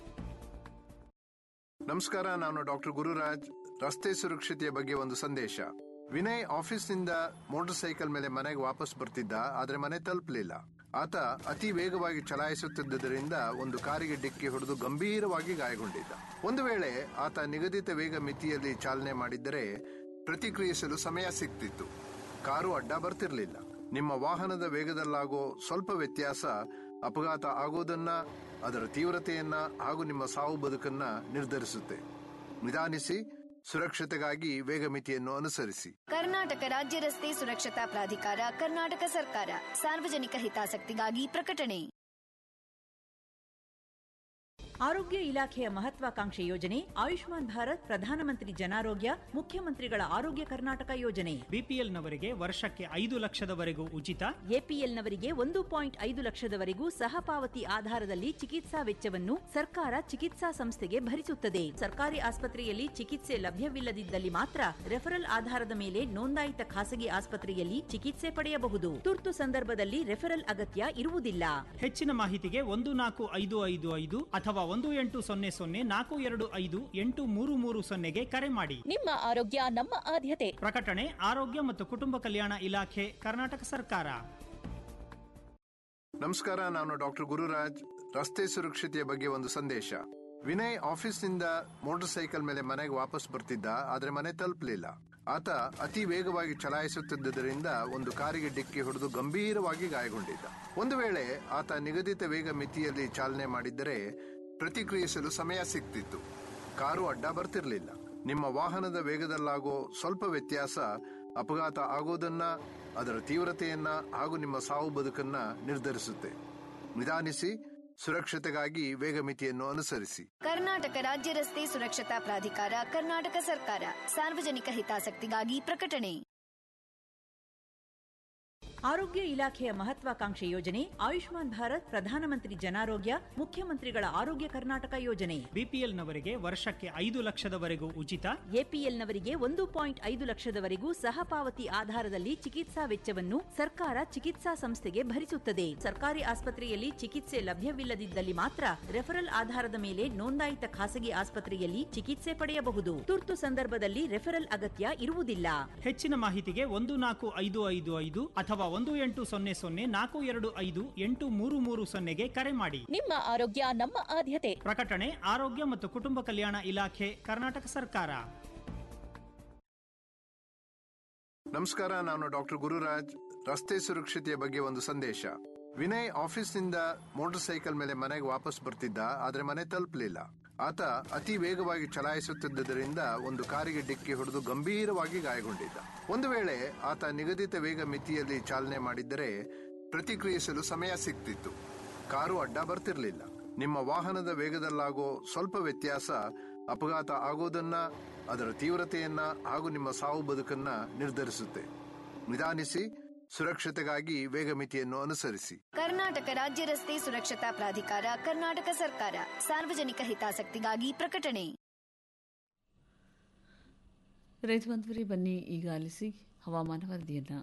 ನಮಸ್ಕಾರ ನಾನು ಡಾಕ್ಟರ್ ಗುರುರಾಜ್ ರಸ್ತೆ ಸುರಕ್ಷತೆಯ ಬಗ್ಗೆ ಒಂದು ಸಂದೇಶ ವಿನಯ್ ಆಫೀಸ್ನಿಂದ ಮೋಟಾರ್ ಸೈಕಲ್ ಮೇಲೆ ಮನೆಗೆ ವಾಪಸ್ ಬರ್ತಿದ್ದ ಆದ್ರೆ ಮನೆ ತಲುಪಲಿಲ್ಲ ಆತ ಅತಿ ವೇಗವಾಗಿ ಚಲಾಯಿಸುತ್ತಿದ್ದರಿಂದ ಒಂದು ಕಾರಿಗೆ ಡಿಕ್ಕಿ ಹೊಡೆದು ಗಂಭೀರವಾಗಿ ಗಾಯಗೊಂಡಿದ್ದ ಒಂದು ವೇಳೆ ಆತ ನಿಗದಿತ ವೇಗ ಮಿತಿಯಲ್ಲಿ ಚಾಲನೆ ಮಾಡಿದ್ದರೆ ಪ್ರತಿಕ್ರಿಯಿಸಲು ಸಮಯ ಸಿಗ್ತಿತ್ತು ಕಾರು ಅಡ್ಡ ಬರ್ತಿರ್ಲಿಲ್ಲ ನಿಮ್ಮ ವಾಹನದ ವೇಗದಲ್ಲಾಗೋ ಸ್ವಲ್ಪ ವ್ಯತ್ಯಾಸ ಅಪಘಾತ ಆಗೋದನ್ನ ಅದರ ತೀವ್ರತೆಯನ್ನ ಹಾಗೂ ನಿಮ್ಮ ಸಾವು ಬದುಕನ್ನ ನಿರ್ಧರಿಸುತ್ತೆ ನಿಧಾನಿಸಿ ಸುರಕ್ಷತೆಗಾಗಿ ವೇಗ ಮಿತಿಯನ್ನು ಅನುಸರಿಸಿ ಕರ್ನಾಟಕ ರಾಜ್ಯ ರಸ್ತೆ ಸುರಕ್ಷತಾ ಪ್ರಾಧಿಕಾರ ಕರ್ನಾಟಕ ಸರ್ಕಾರ ಸಾರ್ವಜನಿಕ ಹಿತಾಸಕ್ತಿಗಾಗಿ ಪ್ರಕಟಣೆ ಆರೋಗ್ಯ ಇಲಾಖೆಯ ಮಹತ್ವಾಕಾಂಕ್ಷೆ ಯೋಜನೆ ಆಯುಷ್ಮಾನ್ ಭಾರತ್ ಪ್ರಧಾನಮಂತ್ರಿ ಜನಾರೋಗ್ಯ ಮುಖ್ಯಮಂತ್ರಿಗಳ ಆರೋಗ್ಯ ಕರ್ನಾಟಕ ಯೋಜನೆ ಬಿಪಿಎಲ್ನವರಿಗೆ ವರ್ಷಕ್ಕೆ ಐದು ಲಕ್ಷದವರೆಗೂ ಉಚಿತ ಎಪಿಎಲ್ನವರಿಗೆ ಒಂದು ಪಾಯಿಂಟ್ ಐದು ಲಕ್ಷದವರೆಗೂ ಸಹಪಾವತಿ ಆಧಾರದಲ್ಲಿ ಚಿಕಿತ್ಸಾ ವೆಚ್ಚವನ್ನು ಸರ್ಕಾರ ಚಿಕಿತ್ಸಾ ಸಂಸ್ಥೆಗೆ ಭರಿಸುತ್ತದೆ ಸರ್ಕಾರಿ ಆಸ್ಪತ್ರೆಯಲ್ಲಿ ಚಿಕಿತ್ಸೆ ಲಭ್ಯವಿಲ್ಲದಿದ್ದಲ್ಲಿ ಮಾತ್ರ ರೆಫರಲ್ ಆಧಾರದ ಮೇಲೆ ನೋಂದಾಯಿತ ಖಾಸಗಿ ಆಸ್ಪತ್ರೆಯಲ್ಲಿ ಚಿಕಿತ್ಸೆ ಪಡೆಯಬಹುದು ತುರ್ತು ಸಂದರ್ಭದಲ್ಲಿ ರೆಫರಲ್ ಅಗತ್ಯ ಇರುವುದಿಲ್ಲ ಹೆಚ್ಚಿನ ಮಾಹಿತಿಗೆ ಒಂದು ನಾಲ್ಕು ಐದು ಐದು ಐದು ಅಥವಾ ಒಂದು ಎಂಟು ಸೊನ್ನೆ ಸೊನ್ನೆ ನಾಲ್ಕು ಎರಡು ಐದು ಎಂಟು ಮೂರು ಮೂರು ಸೊನ್ನೆಗೆ ಕರೆ ಮಾಡಿ ನಿಮ್ಮ ಆರೋಗ್ಯ ನಮ್ಮ ಆದ್ಯತೆ ಪ್ರಕಟಣೆ ಆರೋಗ್ಯ ಮತ್ತು ಕುಟುಂಬ ಕಲ್ಯಾಣ ಇಲಾಖೆ ಕರ್ನಾಟಕ ಸರ್ಕಾರ ನಮಸ್ಕಾರ ನಾನು ಡಾಕ್ಟರ್ ಗುರುರಾಜ್ ರಸ್ತೆ ಸುರಕ್ಷತೆಯ ಬಗ್ಗೆ ಒಂದು ಸಂದೇಶ ವಿನಯ್ ಆಫೀಸ್ನಿಂದ ಮೋಟಾರ್ ಸೈಕಲ್ ಮೇಲೆ ಮನೆಗೆ ವಾಪಸ್ ಬರ್ತಿದ್ದ ಆದ್ರೆ ಮನೆ ತಲುಪಲಿಲ್ಲ ಆತ ಅತಿ ವೇಗವಾಗಿ ಚಲಾಯಿಸುತ್ತಿದ್ದರಿಂದ ಒಂದು ಕಾರಿಗೆ ಡಿಕ್ಕಿ ಹೊಡೆದು ಗಂಭೀರವಾಗಿ ಗಾಯಗೊಂಡಿದ್ದ ಒಂದು ವೇಳೆ ಆತ ನಿಗದಿತ ವೇಗ ಮಿತಿಯಲ್ಲಿ ಚಾಲನೆ ಮಾಡಿದ್ದರೆ ಪ್ರತಿಕ್ರಿಯಿಸಲು ಸಮಯ ಸಿಗ್ತಿತ್ತು ಕಾರು ಅಡ್ಡ ಬರ್ತಿರ್ಲಿಲ್ಲ ನಿಮ್ಮ ವಾಹನದ ವೇಗದಲ್ಲಾಗೋ ಸ್ವಲ್ಪ ವ್ಯತ್ಯಾಸ ಅಪಘಾತ ಆಗೋದನ್ನ ಅದರ ತೀವ್ರತೆಯನ್ನ ಹಾಗೂ ನಿಮ್ಮ ಸಾವು ಬದುಕನ್ನ ನಿರ್ಧರಿಸುತ್ತೆ ನಿಧಾನಿಸಿ ಸುರಕ್ಷತೆಗಾಗಿ ವೇಗ ಮಿತಿಯನ್ನು ಅನುಸರಿಸಿ ಕರ್ನಾಟಕ ರಾಜ್ಯ ರಸ್ತೆ ಸುರಕ್ಷತಾ ಪ್ರಾಧಿಕಾರ ಕರ್ನಾಟಕ ಸರ್ಕಾರ ಸಾರ್ವಜನಿಕ ಹಿತಾಸಕ್ತಿಗಾಗಿ ಪ್ರಕಟಣೆ ಆರೋಗ್ಯ ಇಲಾಖೆಯ ಮಹತ್ವಾಕಾಂಕ್ಷೆ ಯೋಜನೆ ಆಯುಷ್ಮಾನ್ ಭಾರತ್ ಪ್ರಧಾನಮಂತ್ರಿ ಜನಾರೋಗ್ಯ ಮುಖ್ಯಮಂತ್ರಿಗಳ ಆರೋಗ್ಯ ಕರ್ನಾಟಕ ಯೋಜನೆ ಬಿಪಿಎಲ್ನವರಿಗೆ ವರ್ಷಕ್ಕೆ ಐದು ಲಕ್ಷದವರೆಗೂ ಉಚಿತ ಎಪಿಎಲ್ನವರಿಗೆ ಒಂದು ಪಾಯಿಂಟ್ ಐದು ಲಕ್ಷದವರೆಗೂ ಸಹಪಾವತಿ ಆಧಾರದಲ್ಲಿ ಚಿಕಿತ್ಸಾ ವೆಚ್ಚವನ್ನು ಸರ್ಕಾರ ಚಿಕಿತ್ಸಾ ಸಂಸ್ಥೆಗೆ ಭರಿಸುತ್ತದೆ ಸರ್ಕಾರಿ ಆಸ್ಪತ್ರೆಯಲ್ಲಿ ಚಿಕಿತ್ಸೆ ಲಭ್ಯವಿಲ್ಲದಿದ್ದಲ್ಲಿ ಮಾತ್ರ ರೆಫರಲ್ ಆಧಾರದ ಮೇಲೆ ನೋಂದಾಯಿತ ಖಾಸಗಿ ಆಸ್ಪತ್ರೆಯಲ್ಲಿ ಚಿಕಿತ್ಸೆ ಪಡೆಯಬಹುದು ತುರ್ತು ಸಂದರ್ಭದಲ್ಲಿ ರೆಫರಲ್ ಅಗತ್ಯ ಇರುವುದಿಲ್ಲ ಹೆಚ್ಚಿನ ಮಾಹಿತಿಗೆ ಒಂದು ನಾಲ್ಕು ಐದು ಐದು ಐದು ಅಥವಾ ಒಂದು ಎಂಟು ಸೊನ್ನೆ ಸೊನ್ನೆ ನಾಲ್ಕು ಎರಡು ಐದು ಎಂಟು ಮೂರು ಮೂರು ಸೊನ್ನೆಗೆ ಕರೆ ಮಾಡಿ ನಿಮ್ಮ ಆರೋಗ್ಯ ನಮ್ಮ ಆದ್ಯತೆ ಪ್ರಕಟಣೆ ಆರೋಗ್ಯ ಮತ್ತು ಕುಟುಂಬ ಕಲ್ಯಾಣ ಇಲಾಖೆ ಕರ್ನಾಟಕ ಸರ್ಕಾರ ನಮಸ್ಕಾರ ನಾನು ಡಾಕ್ಟರ್ ಗುರುರಾಜ್ ರಸ್ತೆ ಸುರಕ್ಷತೆಯ ಬಗ್ಗೆ ಒಂದು ಸಂದೇಶ ವಿನಯ್ ಆಫೀಸ್ನಿಂದ ಮೋಟಾರ್ ಸೈಕಲ್ ಮೇಲೆ ಮನೆಗೆ ವಾಪಸ್ ಬರ್ತಿದ್ದ ಆದ್ರೆ ಮನೆ ತಲುಪಲಿಲ್ಲ ಆತ ಅತಿ ವೇಗವಾಗಿ ಚಲಾಯಿಸುತ್ತಿದ್ದರಿಂದ ಒಂದು ಕಾರಿಗೆ ಡಿಕ್ಕಿ ಹೊಡೆದು ಗಂಭೀರವಾಗಿ ಗಾಯಗೊಂಡಿದ್ದ ಒಂದು ವೇಳೆ ಆತ ನಿಗದಿತ ವೇಗ ಮಿತಿಯಲ್ಲಿ ಚಾಲನೆ ಮಾಡಿದ್ದರೆ ಪ್ರತಿಕ್ರಿಯಿಸಲು ಸಮಯ ಸಿಗ್ತಿತ್ತು ಕಾರು ಅಡ್ಡ ಬರ್ತಿರ್ಲಿಲ್ಲ ನಿಮ್ಮ ವಾಹನದ ವೇಗದಲ್ಲಾಗೋ ಸ್ವಲ್ಪ ವ್ಯತ್ಯಾಸ ಅಪಘಾತ ಆಗೋದನ್ನ ಅದರ ತೀವ್ರತೆಯನ್ನ ಹಾಗೂ ನಿಮ್ಮ ಸಾವು ಬದುಕನ್ನ ನಿರ್ಧರಿಸುತ್ತೆ ನಿಧಾನಿಸಿ ಸುರಕ್ಷತೆಗಾಗಿ ವೇಗ ಮಿತಿಯನ್ನು ಅನುಸರಿಸಿ ಕರ್ನಾಟಕ ರಾಜ್ಯ ರಸ್ತೆ ಸುರಕ್ಷತಾ ಪ್ರಾಧಿಕಾರ ಕರ್ನಾಟಕ ಸರ್ಕಾರ ಸಾರ್ವಜನಿಕ ಹಿತಾಸಕ್ತಿಗಾಗಿ ಪ್ರಕಟಣೆ ರೈತ ಬಂಧುವರೇ ಬನ್ನಿ ಈಗ ಆಲಿಸಿ ಹವಾಮಾನ ವರದಿಯನ್ನು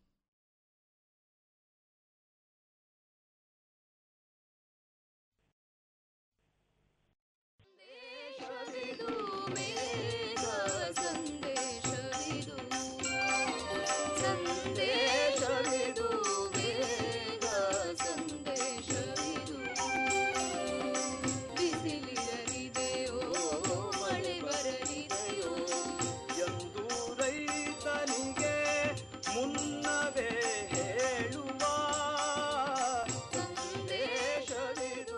ಎಂದು ರೈತನಿಗೆ ಮುನ್ನವೇ ಹೇಳುವ ಸಂದೇಶವಿದು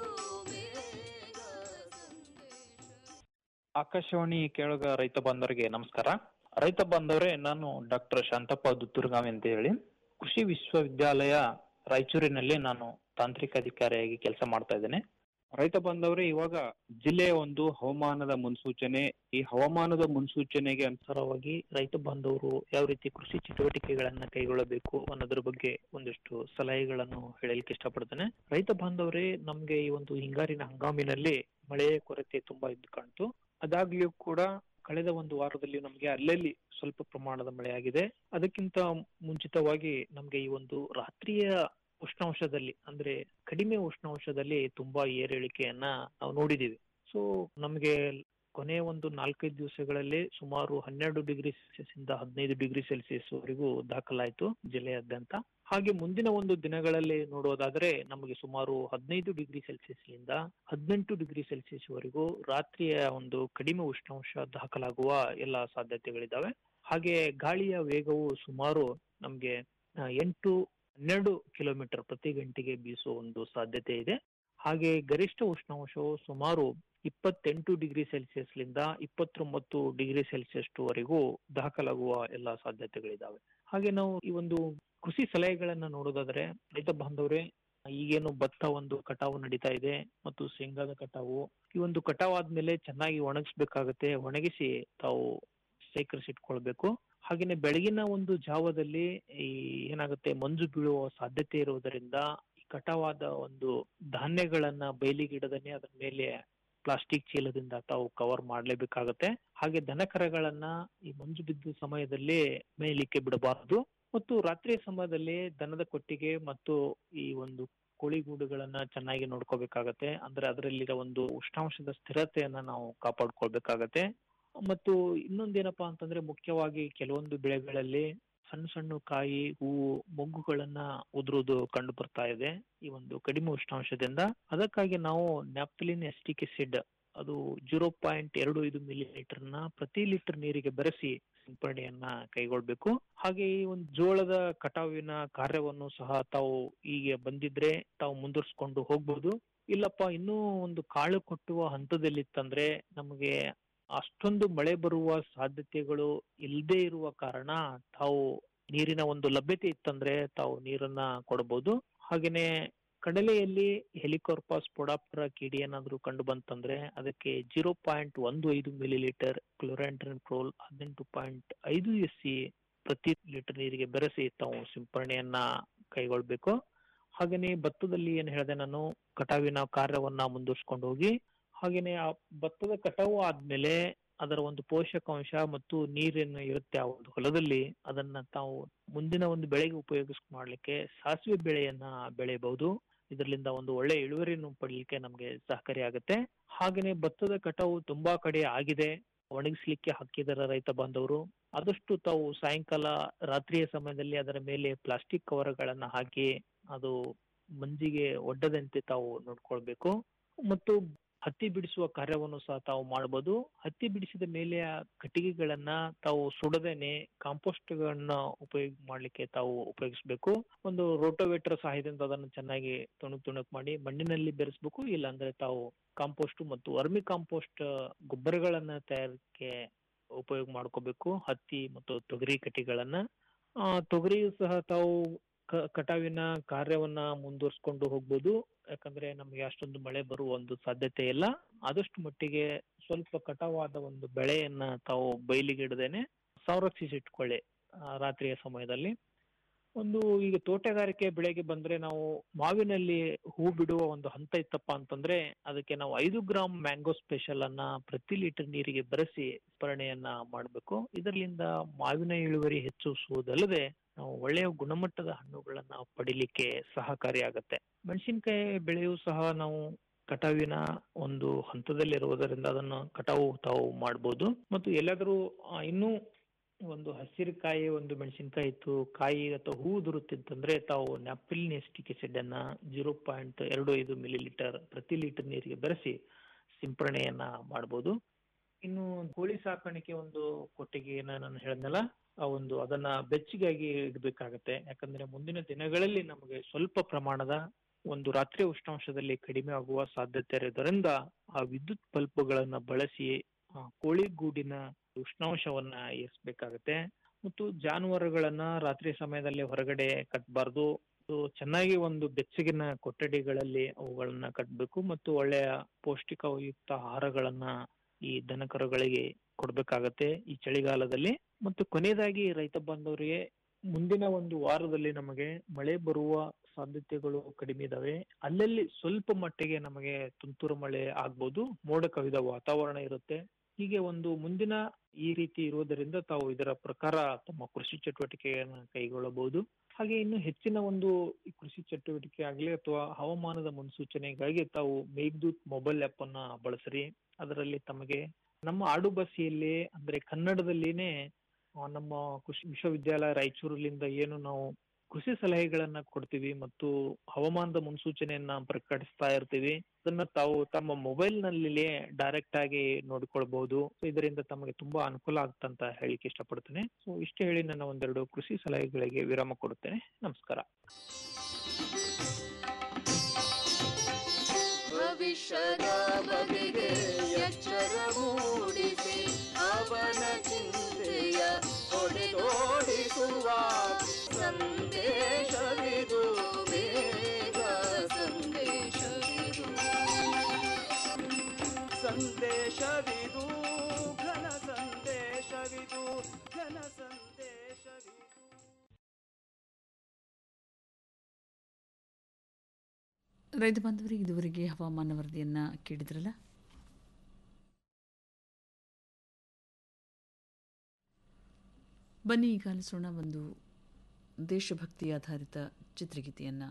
ಆಕಾಶವಾಣಿ ಕೇಳುಗ ರೈತ ಬಾಂಧವರಿಗೆ ನಮಸ್ಕಾರ ರೈತ ಬಾಂಧವರೇ ನಾನು ಡಾಕ್ಟರ್ ಶಾಂತಪ್ಪ ದುತ್ತೂರ್ಗಾವಿ ಅಂತ ಹೇಳಿ ಕೃಷಿ ವಿಶ್ವವಿದ್ಯಾಲಯ ರಾಯಚೂರಿನಲ್ಲಿ ನಾನು ತಾಂತ್ರಿಕ ಅಧಿಕಾರಿಯಾಗಿ ಕೆಲಸ ಮಾಡ್ತಾ ಇದ್ದೇನೆ ರೈತ ಬಾಂಧವರೇ ಇವಾಗ ಜಿಲ್ಲೆಯ ಒಂದು ಹವಾಮಾನದ ಮುನ್ಸೂಚನೆ ಈ ಹವಾಮಾನದ ಮುನ್ಸೂಚನೆಗೆ ಅನುಸಾರವಾಗಿ ರೈತ ಬಾಂಧವರು ಯಾವ ರೀತಿ ಕೃಷಿ ಚಟುವಟಿಕೆಗಳನ್ನ ಕೈಗೊಳ್ಳಬೇಕು ಅನ್ನೋದ್ರ ಬಗ್ಗೆ ಒಂದಿಷ್ಟು ಸಲಹೆಗಳನ್ನು ಹೇಳಲಿಕ್ಕೆ ಇಷ್ಟಪಡ್ತೇನೆ ರೈತ ಬಾಂಧವರೇ ನಮ್ಗೆ ಈ ಒಂದು ಹಿಂಗಾರಿನ ಹಂಗಾಮಿನಲ್ಲಿ ಮಳೆಯ ಕೊರತೆ ತುಂಬಾ ಇದ್ದು ಕಾಣ್ತು ಅದಾಗ್ಲೂ ಕೂಡ ಕಳೆದ ಒಂದು ವಾರದಲ್ಲಿ ನಮ್ಗೆ ಅಲ್ಲಲ್ಲಿ ಸ್ವಲ್ಪ ಪ್ರಮಾಣದ ಮಳೆ ಆಗಿದೆ ಅದಕ್ಕಿಂತ ಮುಂಚಿತವಾಗಿ ನಮ್ಗೆ ಈ ಒಂದು ರಾತ್ರಿಯ ಉಷ್ಣಾಂಶದಲ್ಲಿ ಅಂದ್ರೆ ಕಡಿಮೆ ಉಷ್ಣಾಂಶದಲ್ಲಿ ತುಂಬಾ ಏರಿಳಿಕೆಯನ್ನ ನಾವು ನೋಡಿದೀವಿ ಸೊ ನಮ್ಗೆ ಕೊನೆಯ ಒಂದು ನಾಲ್ಕೈದು ದಿವಸಗಳಲ್ಲಿ ಸುಮಾರು ಹನ್ನೆರಡು ಡಿಗ್ರಿ ಸೆಲ್ಸಿಯಸ್ ಇಂದ ಹದಿನೈದು ಡಿಗ್ರಿ ಸೆಲ್ಸಿಯಸ್ ವರೆಗೂ ದಾಖಲಾಯಿತು ಜಿಲ್ಲೆಯಾದ್ಯಂತ ಹಾಗೆ ಮುಂದಿನ ಒಂದು ದಿನಗಳಲ್ಲಿ ನೋಡೋದಾದ್ರೆ ನಮಗೆ ಸುಮಾರು ಹದಿನೈದು ಡಿಗ್ರಿ ಸೆಲ್ಸಿಯಸ್ ಇಂದ ಹದಿನೆಂಟು ಡಿಗ್ರಿ ಸೆಲ್ಸಿಯಸ್ ವರೆಗೂ ರಾತ್ರಿಯ ಒಂದು ಕಡಿಮೆ ಉಷ್ಣಾಂಶ ದಾಖಲಾಗುವ ಎಲ್ಲ ಸಾಧ್ಯತೆಗಳಿದಾವೆ ಹಾಗೆ ಗಾಳಿಯ ವೇಗವು ಸುಮಾರು ನಮ್ಗೆ ಆ, ಎಂಟು ಹನ್ನೆರಡು ಕಿಲೋಮೀಟರ್ ಪ್ರತಿ ಗಂಟೆಗೆ ಬೀಸುವ ಒಂದು ಸಾಧ್ಯತೆ ಇದೆ ಹಾಗೆ ಗರಿಷ್ಠ ಉಷ್ಣಾಂಶವು ಸುಮಾರು ಇಪ್ಪತ್ತೆಂಟು ಡಿಗ್ರಿ ಸೆಲ್ಸಿಯಸ್ಲಿಂದ ಇಪ್ಪತ್ತೊಂಬತ್ತು ಡಿಗ್ರಿ ಸೆಲ್ಸಿಯಸ್ ವರೆಗೂ ದಾಖಲಾಗುವ ಎಲ್ಲ ಸಾಧ್ಯತೆಗಳಿದಾವೆ ಹಾಗೆ ನಾವು ಈ ಒಂದು ಕೃಷಿ ಸಲಹೆಗಳನ್ನ ನೋಡೋದಾದ್ರೆ ರೈತ ಬಾಂಧವರೇ ಈಗೇನು ಭತ್ತ ಒಂದು ಕಟಾವು ನಡೀತಾ ಇದೆ ಮತ್ತು ಶೇಂಗಾದ ಕಟಾವು ಈ ಒಂದು ಕಟಾವ್ ಆದ್ಮೇಲೆ ಚೆನ್ನಾಗಿ ಒಣಗಿಸ್ಬೇಕಾಗತ್ತೆ ಒಣಗಿಸಿ ತಾವು ಶೇಖರಿಸಿಟ್ಕೊಳ್ಬೇಕು ಹಾಗೇನೆ ಬೆಳಗಿನ ಒಂದು ಜಾವದಲ್ಲಿ ಈ ಏನಾಗುತ್ತೆ ಮಂಜು ಬೀಳುವ ಸಾಧ್ಯತೆ ಇರುವುದರಿಂದ ಈ ಕಟಾವಾದ ಒಂದು ಧಾನ್ಯಗಳನ್ನ ಬಯಲಿಗಿಡದನೆ ಅದರ ಮೇಲೆ ಪ್ಲಾಸ್ಟಿಕ್ ಚೀಲದಿಂದ ತಾವು ಕವರ್ ಮಾಡ್ಲೇಬೇಕಾಗತ್ತೆ ಹಾಗೆ ದನಕರಗಳನ್ನ ಈ ಮಂಜು ಬಿದ್ದ ಸಮಯದಲ್ಲಿ ಮೇಯಲಿಕ್ಕೆ ಬಿಡಬಾರದು ಮತ್ತು ರಾತ್ರಿಯ ಸಮಯದಲ್ಲಿ ದನದ ಕೊಟ್ಟಿಗೆ ಮತ್ತು ಈ ಒಂದು ಕೋಳಿಗೂಡುಗಳನ್ನ ಚೆನ್ನಾಗಿ ನೋಡ್ಕೋಬೇಕಾಗತ್ತೆ ಅಂದ್ರೆ ಅದರಲ್ಲಿರೋ ಒಂದು ಉಷ್ಣಾಂಶದ ಸ್ಥಿರತೆಯನ್ನ ನಾವು ಕಾಪಾಡ್ಕೊಳ್ಬೇಕಾಗತ್ತೆ ಮತ್ತು ಇನ್ನೊಂದೇನಪ್ಪಾ ಅಂತಂದ್ರೆ ಮುಖ್ಯವಾಗಿ ಕೆಲವೊಂದು ಬೆಳೆಗಳಲ್ಲಿ ಸಣ್ಣ ಸಣ್ಣ ಕಾಯಿ ಹೂವು ಮೊಗ್ಗುಗಳನ್ನ ಉದುರುವುದು ಕಂಡು ಬರ್ತಾ ಇದೆ ಈ ಒಂದು ಕಡಿಮೆ ಉಷ್ಣಾಂಶದಿಂದ ಅದಕ್ಕಾಗಿ ನಾವು ನ್ಯಾಪ್ತಲಿನ್ ಎಸ್ಟಿಕೆಸಿಡ್ ಅದು ಜೀರೋ ಪಾಯಿಂಟ್ ಎರಡು ಐದು ಮಿಲಿ ನ ಪ್ರತಿ ಲೀಟರ್ ನೀರಿಗೆ ಬೆರೆಸಿ ಸಿಂಪರಣೆಯನ್ನ ಕೈಗೊಳ್ಬೇಕು ಹಾಗೆ ಈ ಒಂದು ಜೋಳದ ಕಟಾವಿನ ಕಾರ್ಯವನ್ನು ಸಹ ತಾವು ಹೀಗೆ ಬಂದಿದ್ರೆ ತಾವು ಮುಂದುವರ್ಸ್ಕೊಂಡು ಹೋಗ್ಬೋದು ಇಲ್ಲಪ್ಪ ಇನ್ನೂ ಒಂದು ಕಾಳು ಕೊಟ್ಟುವ ಹಂತದಲ್ಲಿತ್ತಂದ್ರೆ ನಮಗೆ ಅಷ್ಟೊಂದು ಮಳೆ ಬರುವ ಸಾಧ್ಯತೆಗಳು ಇಲ್ಲದೆ ಇರುವ ಕಾರಣ ತಾವು ನೀರಿನ ಒಂದು ಲಭ್ಯತೆ ಇತ್ತಂದ್ರೆ ತಾವು ನೀರನ್ನ ಕೊಡಬಹುದು ಹಾಗೇನೆ ಕಡಲೆಯಲ್ಲಿ ಹೆಲಿಕಾರ್ಪಾಸ್ ಪೊಡಾಪ್ಟರ ಕೀಡಿ ಏನಾದ್ರೂ ಕಂಡು ಬಂತಂದ್ರೆ ಅದಕ್ಕೆ ಜೀರೋ ಪಾಯಿಂಟ್ ಒಂದು ಐದು ಮಿಲಿ ಲೀಟರ್ ಕ್ಲೋರಾಂಟ್ರಿನ್ಟ್ರೋಲ್ ಹದಿನೆಂಟು ಪಾಯಿಂಟ್ ಐದು ಎಸ್ ಸಿ ಪ್ರತಿ ಲೀಟರ್ ನೀರಿಗೆ ಬೆರೆಸಿ ತಾವು ಸಿಂಪರಣೆಯನ್ನ ಕೈಗೊಳ್ಬೇಕು ಹಾಗೇನೆ ಭತ್ತದಲ್ಲಿ ಏನ್ ಹೇಳಿದೆ ನಾನು ಕಟಾವಿನ ಕಾರ್ಯವನ್ನ ಮುಂದುವರ್ಸ್ಕೊಂಡು ಹೋಗಿ ಹಾಗೇನೆ ಆ ಭತ್ತದ ಕಟಾವು ಆದ್ಮೇಲೆ ಅದರ ಒಂದು ಪೋಷಕಾಂಶ ಮತ್ತು ನೀರೇನು ಇರುತ್ತೆ ಆ ಒಂದು ಹೊಲದಲ್ಲಿ ಅದನ್ನ ತಾವು ಮುಂದಿನ ಒಂದು ಬೆಳೆಗೆ ಉಪಯೋಗಿಸ್ ಮಾಡ್ಲಿಕ್ಕೆ ಸಾಸಿವೆ ಬೆಳೆಯನ್ನ ಬೆಳೆಯಬಹುದು ಇದರಿಂದ ಒಂದು ಒಳ್ಳೆ ಇಳುವರಿಯನ್ನು ಪಡಲಿಕ್ಕೆ ನಮಗೆ ಸಹಕಾರಿ ಆಗುತ್ತೆ ಹಾಗೇನೆ ಭತ್ತದ ಕಟಾವು ತುಂಬಾ ಕಡೆ ಆಗಿದೆ ಒಣಗಿಸ್ಲಿಕ್ಕೆ ಹಾಕಿದಾರೆ ರೈತ ಬಾಂಧವರು ಆದಷ್ಟು ತಾವು ಸಾಯಂಕಾಲ ರಾತ್ರಿಯ ಸಮಯದಲ್ಲಿ ಅದರ ಮೇಲೆ ಪ್ಲಾಸ್ಟಿಕ್ ಕವರ್ಗಳನ್ನ ಹಾಕಿ ಅದು ಮಂಜಿಗೆ ಒಡ್ಡದಂತೆ ತಾವು ನೋಡ್ಕೊಳ್ಬೇಕು ಮತ್ತು ಹತ್ತಿ ಬಿಡಿಸುವ ಕಾರ್ಯವನ್ನು ಸಹ ತಾವು ಮಾಡಬಹುದು ಹತ್ತಿ ಬಿಡಿಸಿದ ಮೇಲೆ ಆ ಕಟ್ಟಿಗೆಗಳನ್ನ ತಾವು ಸುಡದೇನೆ ಕಾಂಪೋಸ್ಟ್ ಗಳನ್ನ ಉಪಯೋಗ ಮಾಡ್ಲಿಕ್ಕೆ ತಾವು ಉಪಯೋಗಿಸ್ಬೇಕು ಒಂದು ರೋಟೋವೇಟರ್ ಸಹಾಯದಿಂದ ಅದನ್ನು ಚೆನ್ನಾಗಿ ತುಣುಕ್ ತುಣುಕ್ ಮಾಡಿ ಮಣ್ಣಿನಲ್ಲಿ ಬೆರೆಸ್ಬೇಕು ಇಲ್ಲಾಂದ್ರೆ ತಾವು ಕಾಂಪೋಸ್ಟ್ ಮತ್ತು ವರ್ಮಿ ಕಾಂಪೋಸ್ಟ್ ಗೊಬ್ಬರಗಳನ್ನ ತಯಾರಿಕೆ ಉಪಯೋಗ ಮಾಡ್ಕೋಬೇಕು ಹತ್ತಿ ಮತ್ತು ತೊಗರಿ ಕಟ್ಟಿಗಳನ್ನ ಆ ತೊಗರಿಯು ಸಹ ತಾವು ಕ- ಕಟಾವಿನ ಕಾರ್ಯವನ್ನ ಮುಂದುವರ್ಸ್ಕೊಂಡು ಹೋಗ್ಬೋದು ಯಾಕಂದ್ರೆ ನಮಗೆ ಅಷ್ಟೊಂದು ಮಳೆ ಬರುವ ಒಂದು ಸಾಧ್ಯತೆ ಇಲ್ಲ ಆದಷ್ಟು ಮಟ್ಟಿಗೆ ಸ್ವಲ್ಪ ಕಟಾವಾದ ಒಂದು ಬೆಳೆಯನ್ನ ತಾವು ಬಯಲಿಗಿಡದೇನೆ ಸಂರಕ್ಷಿಸಿಟ್ಕೊಳ್ಳಿ ಆ, ರಾತ್ರಿಯ ಸಮಯದಲ್ಲಿ ಒಂದು ಈಗ ತೋಟಗಾರಿಕೆ ಬೆಳೆಗೆ ಬಂದ್ರೆ ನಾವು ಮಾವಿನಲ್ಲಿ ಹೂ ಬಿಡುವ ಒಂದು ಹಂತ ಇತ್ತಪ್ಪ ಅಂತಂದ್ರೆ ಅದಕ್ಕೆ ನಾವು ಐದು ಗ್ರಾಮ್ ಮ್ಯಾಂಗೋ ಸ್ಪೆಷಲ್ ಅನ್ನ ಪ್ರತಿ ಲೀಟರ್ ನೀರಿಗೆ ಬೆರೆಸಿ ಸ್ಮರಣೆಯನ್ನ ಮಾಡಬೇಕು ಇದರಿಂದ ಮಾವಿನ ಇಳುವರಿ ಹೆಚ್ಚಿಸುವುದಲ್ಲದೆ ನಾವು ಒಳ್ಳೆಯ ಗುಣಮಟ್ಟದ ಹಣ್ಣುಗಳನ್ನ ಪಡಿಲಿಕ್ಕೆ ಸಹಕಾರಿಯಾಗತ್ತೆ ಮೆಣಸಿನಕಾಯಿ ಬೆಳೆಯೂ ಸಹ ನಾವು ಕಟಾವಿನ ಒಂದು ಹಂತದಲ್ಲಿರುವುದರಿಂದ ಅದನ್ನು ಕಟಾವು ತಾವು ಮಾಡ್ಬೋದು ಮತ್ತು ಎಲ್ಲಾದರೂ ಆ, ಇನ್ನೂ ಒಂದು ಹಸಿರುಕಾಯಿ ಒಂದು ಮೆಣಸಿನಕಾಯಿ ಇತ್ತು ಕಾಯಿ ಅಥವಾ ಹೂ ಉದುರುತ್ತಿತ್ತಂದ್ರೆ ತಾವು ನ್ಯಾಪಿಲ್ ನೆಸ್ಟಿಕ್ ಆಸಿಡ್ ಅನ್ನ ಜೀರೋ ಪಾಯಿಂಟ್ ಎರಡು ಐದು ಮಿಲಿ ಲೀಟರ್ ಪ್ರತಿ ಲೀಟರ್ ನೀರಿಗೆ ಬೆರೆಸಿ ಸಿಂಪರಣೆಯನ್ನ ಮಾಡ್ಬೋದು ಇನ್ನು ಕೋಳಿ ಸಾಕಾಣಿಕೆ ಒಂದು ಕೊಟ್ಟಿಗೆಯನ್ನ ನಾನು ಹೇಳಿದ್ನಲ್ಲ ಆ ಒಂದು ಅದನ್ನ ಬೆಚ್ಚಗಾಗಿ ಇಡಬೇಕಾಗತ್ತೆ ಯಾಕಂದ್ರೆ ಮುಂದಿನ ದಿನಗಳಲ್ಲಿ ನಮಗೆ ಸ್ವಲ್ಪ ಪ್ರಮಾಣದ ಒಂದು ರಾತ್ರಿ ಉಷ್ಣಾಂಶದಲ್ಲಿ ಕಡಿಮೆ ಆಗುವ ಸಾಧ್ಯತೆ ಇರೋದ್ರಿಂದ ಆ ವಿದ್ಯುತ್ ಬಲ್ಬ್ಗಳನ್ನ ಬಳಸಿ ಆ ಕೋಳಿ ಗೂಡಿನ ಉಷ್ಣಾಂಶವನ್ನ ಏರಿಸಬೇಕಾಗತ್ತೆ ಮತ್ತು ಜಾನುವಾರುಗಳನ್ನ ರಾತ್ರಿ ಸಮಯದಲ್ಲಿ ಹೊರಗಡೆ ಕಟ್ಟಬಾರ್ದು ಚೆನ್ನಾಗಿ ಒಂದು ಬೆಚ್ಚಗಿನ ಕೊಠಡಿಗಳಲ್ಲಿ ಅವುಗಳನ್ನ ಕಟ್ಟಬೇಕು ಮತ್ತು ಒಳ್ಳೆಯ ಪೌಷ್ಟಿಕಯುಕ್ತ ಆಹಾರಗಳನ್ನ ಈ ದನಕರುಗಳಿಗೆ ಕೊಡ್ಬೇಕಾಗತ್ತೆ ಈ ಚಳಿಗಾಲದಲ್ಲಿ ಮತ್ತು ಕೊನೆಯದಾಗಿ ರೈತ ಬಾಂಧವರಿಗೆ ಮುಂದಿನ ಒಂದು ವಾರದಲ್ಲಿ ನಮಗೆ ಮಳೆ ಬರುವ ಸಾಧ್ಯತೆಗಳು ಕಡಿಮೆ ಇದಾವೆ ಅಲ್ಲಲ್ಲಿ ಸ್ವಲ್ಪ ಮಟ್ಟಿಗೆ ನಮಗೆ ತುಂತುರು ಮಳೆ ಆಗ್ಬೋದು ಮೋಡ ಕವಿದ ವಾತಾವರಣ ಇರುತ್ತೆ ಹೀಗೆ ಒಂದು ಮುಂದಿನ ಈ ರೀತಿ ಇರುವುದರಿಂದ ತಾವು ಇದರ ಪ್ರಕಾರ ತಮ್ಮ ಕೃಷಿ ಚಟುವಟಿಕೆಯನ್ನು ಕೈಗೊಳ್ಳಬಹುದು ಹಾಗೆ ಇನ್ನು ಹೆಚ್ಚಿನ ಒಂದು ಈ ಕೃಷಿ ಚಟುವಟಿಕೆ ಆಗಲಿ ಅಥವಾ ಹವಾಮಾನದ ಮುನ್ಸೂಚನೆಗಾಗಿ ತಾವು ಮೇಘದೂತ್ ಮೊಬೈಲ್ ಆಪ್ ಅನ್ನ ಬಳಸ್ರಿ ಅದರಲ್ಲಿ ತಮಗೆ ನಮ್ಮ ಆಡು ಭಾಷೆಯಲ್ಲಿ ಅಂದ್ರೆ ಕನ್ನಡದಲ್ಲಿನೇ ಆ, ನಮ್ಮ ಕೃಷಿ ವಿಶ್ವವಿದ್ಯಾಲಯ ರಾಯಚೂರಿನಿಂದ ಏನು ನಾವು ಕೃಷಿ ಸಲಹೆಗಳನ್ನ ಕೊಡ್ತೀವಿ ಮತ್ತು ಹವಾಮಾನದ ಮುನ್ಸೂಚನೆಯನ್ನ ಪ್ರಕಟಿಸ್ತಾ ಇರ್ತೀವಿ ಅದನ್ನ ತಾವು ತಮ್ಮ ಮೊಬೈಲ್ ನಲ್ಲಿ ಡೈರೆಕ್ಟ್ ಆಗಿ ನೋಡ್ಕೊಳ್ಬಹುದು So, ಇದರಿಂದ ತಮಗೆ ತುಂಬಾ ಅನುಕೂಲ ಆಗ್ತಂತ ಹೇಳಿಕ್ಕೆ ಇಷ್ಟಪಡ್ತೇನೆ ಸೊ ಇಷ್ಟು ಹೇಳಿ ನನ್ನ ಒಂದೆರಡು ಕೃಷಿ ಸಲಹೆಗಳಿಗೆ ವಿರಾಮ ಕೊಡುತ್ತೇನೆ ನಮಸ್ಕಾರ ಭವಿಷ್ಯದ ಬಗೆಗೆ ಎಚ್ಚರ ಮೂಡಿಸಿ ಅವನ ಚಿಂತೆಯ ಹೊಡೆದೋಡಿಸುವ ಸಂದೇಶವಿದು ಬೇಗ ಸಂದೇಶವಿದು ಸಂದೇಶವಿದು ಘನ ಸಂದೇಶವಿದು ಘನ ಸಂದೇಶವಿದು ರೈತ ಬಾಂಧವರಿಗೆ ಇದುವರೆಗೆ ಹವಾಮಾನ ವರದಿಯನ್ನು ಕೇಳಿದ್ರಲ್ಲ ಬನ್ನಿ ಈಗ ಆಲಿಸೋಣ ಒಂದು ದೇಶಭಕ್ತಿ ಆಧಾರಿತ ಚಿತ್ರಗೀತೆಯನ್ನು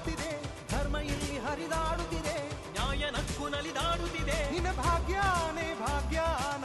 ಹಾಡುತ್ತಿದೆ ಧರ್ಮ ಇಲ್ಲಿ ಹರಿದಾಡುತ್ತಿದೆ ನ್ಯಾಯ ನಕ್ಕು ನಲಿದಾಡುತ್ತಿದೆ ನಿನ್ನ ಭಾಗ್ಯಾನೆ ಭಾಗ್ಯಾನೆ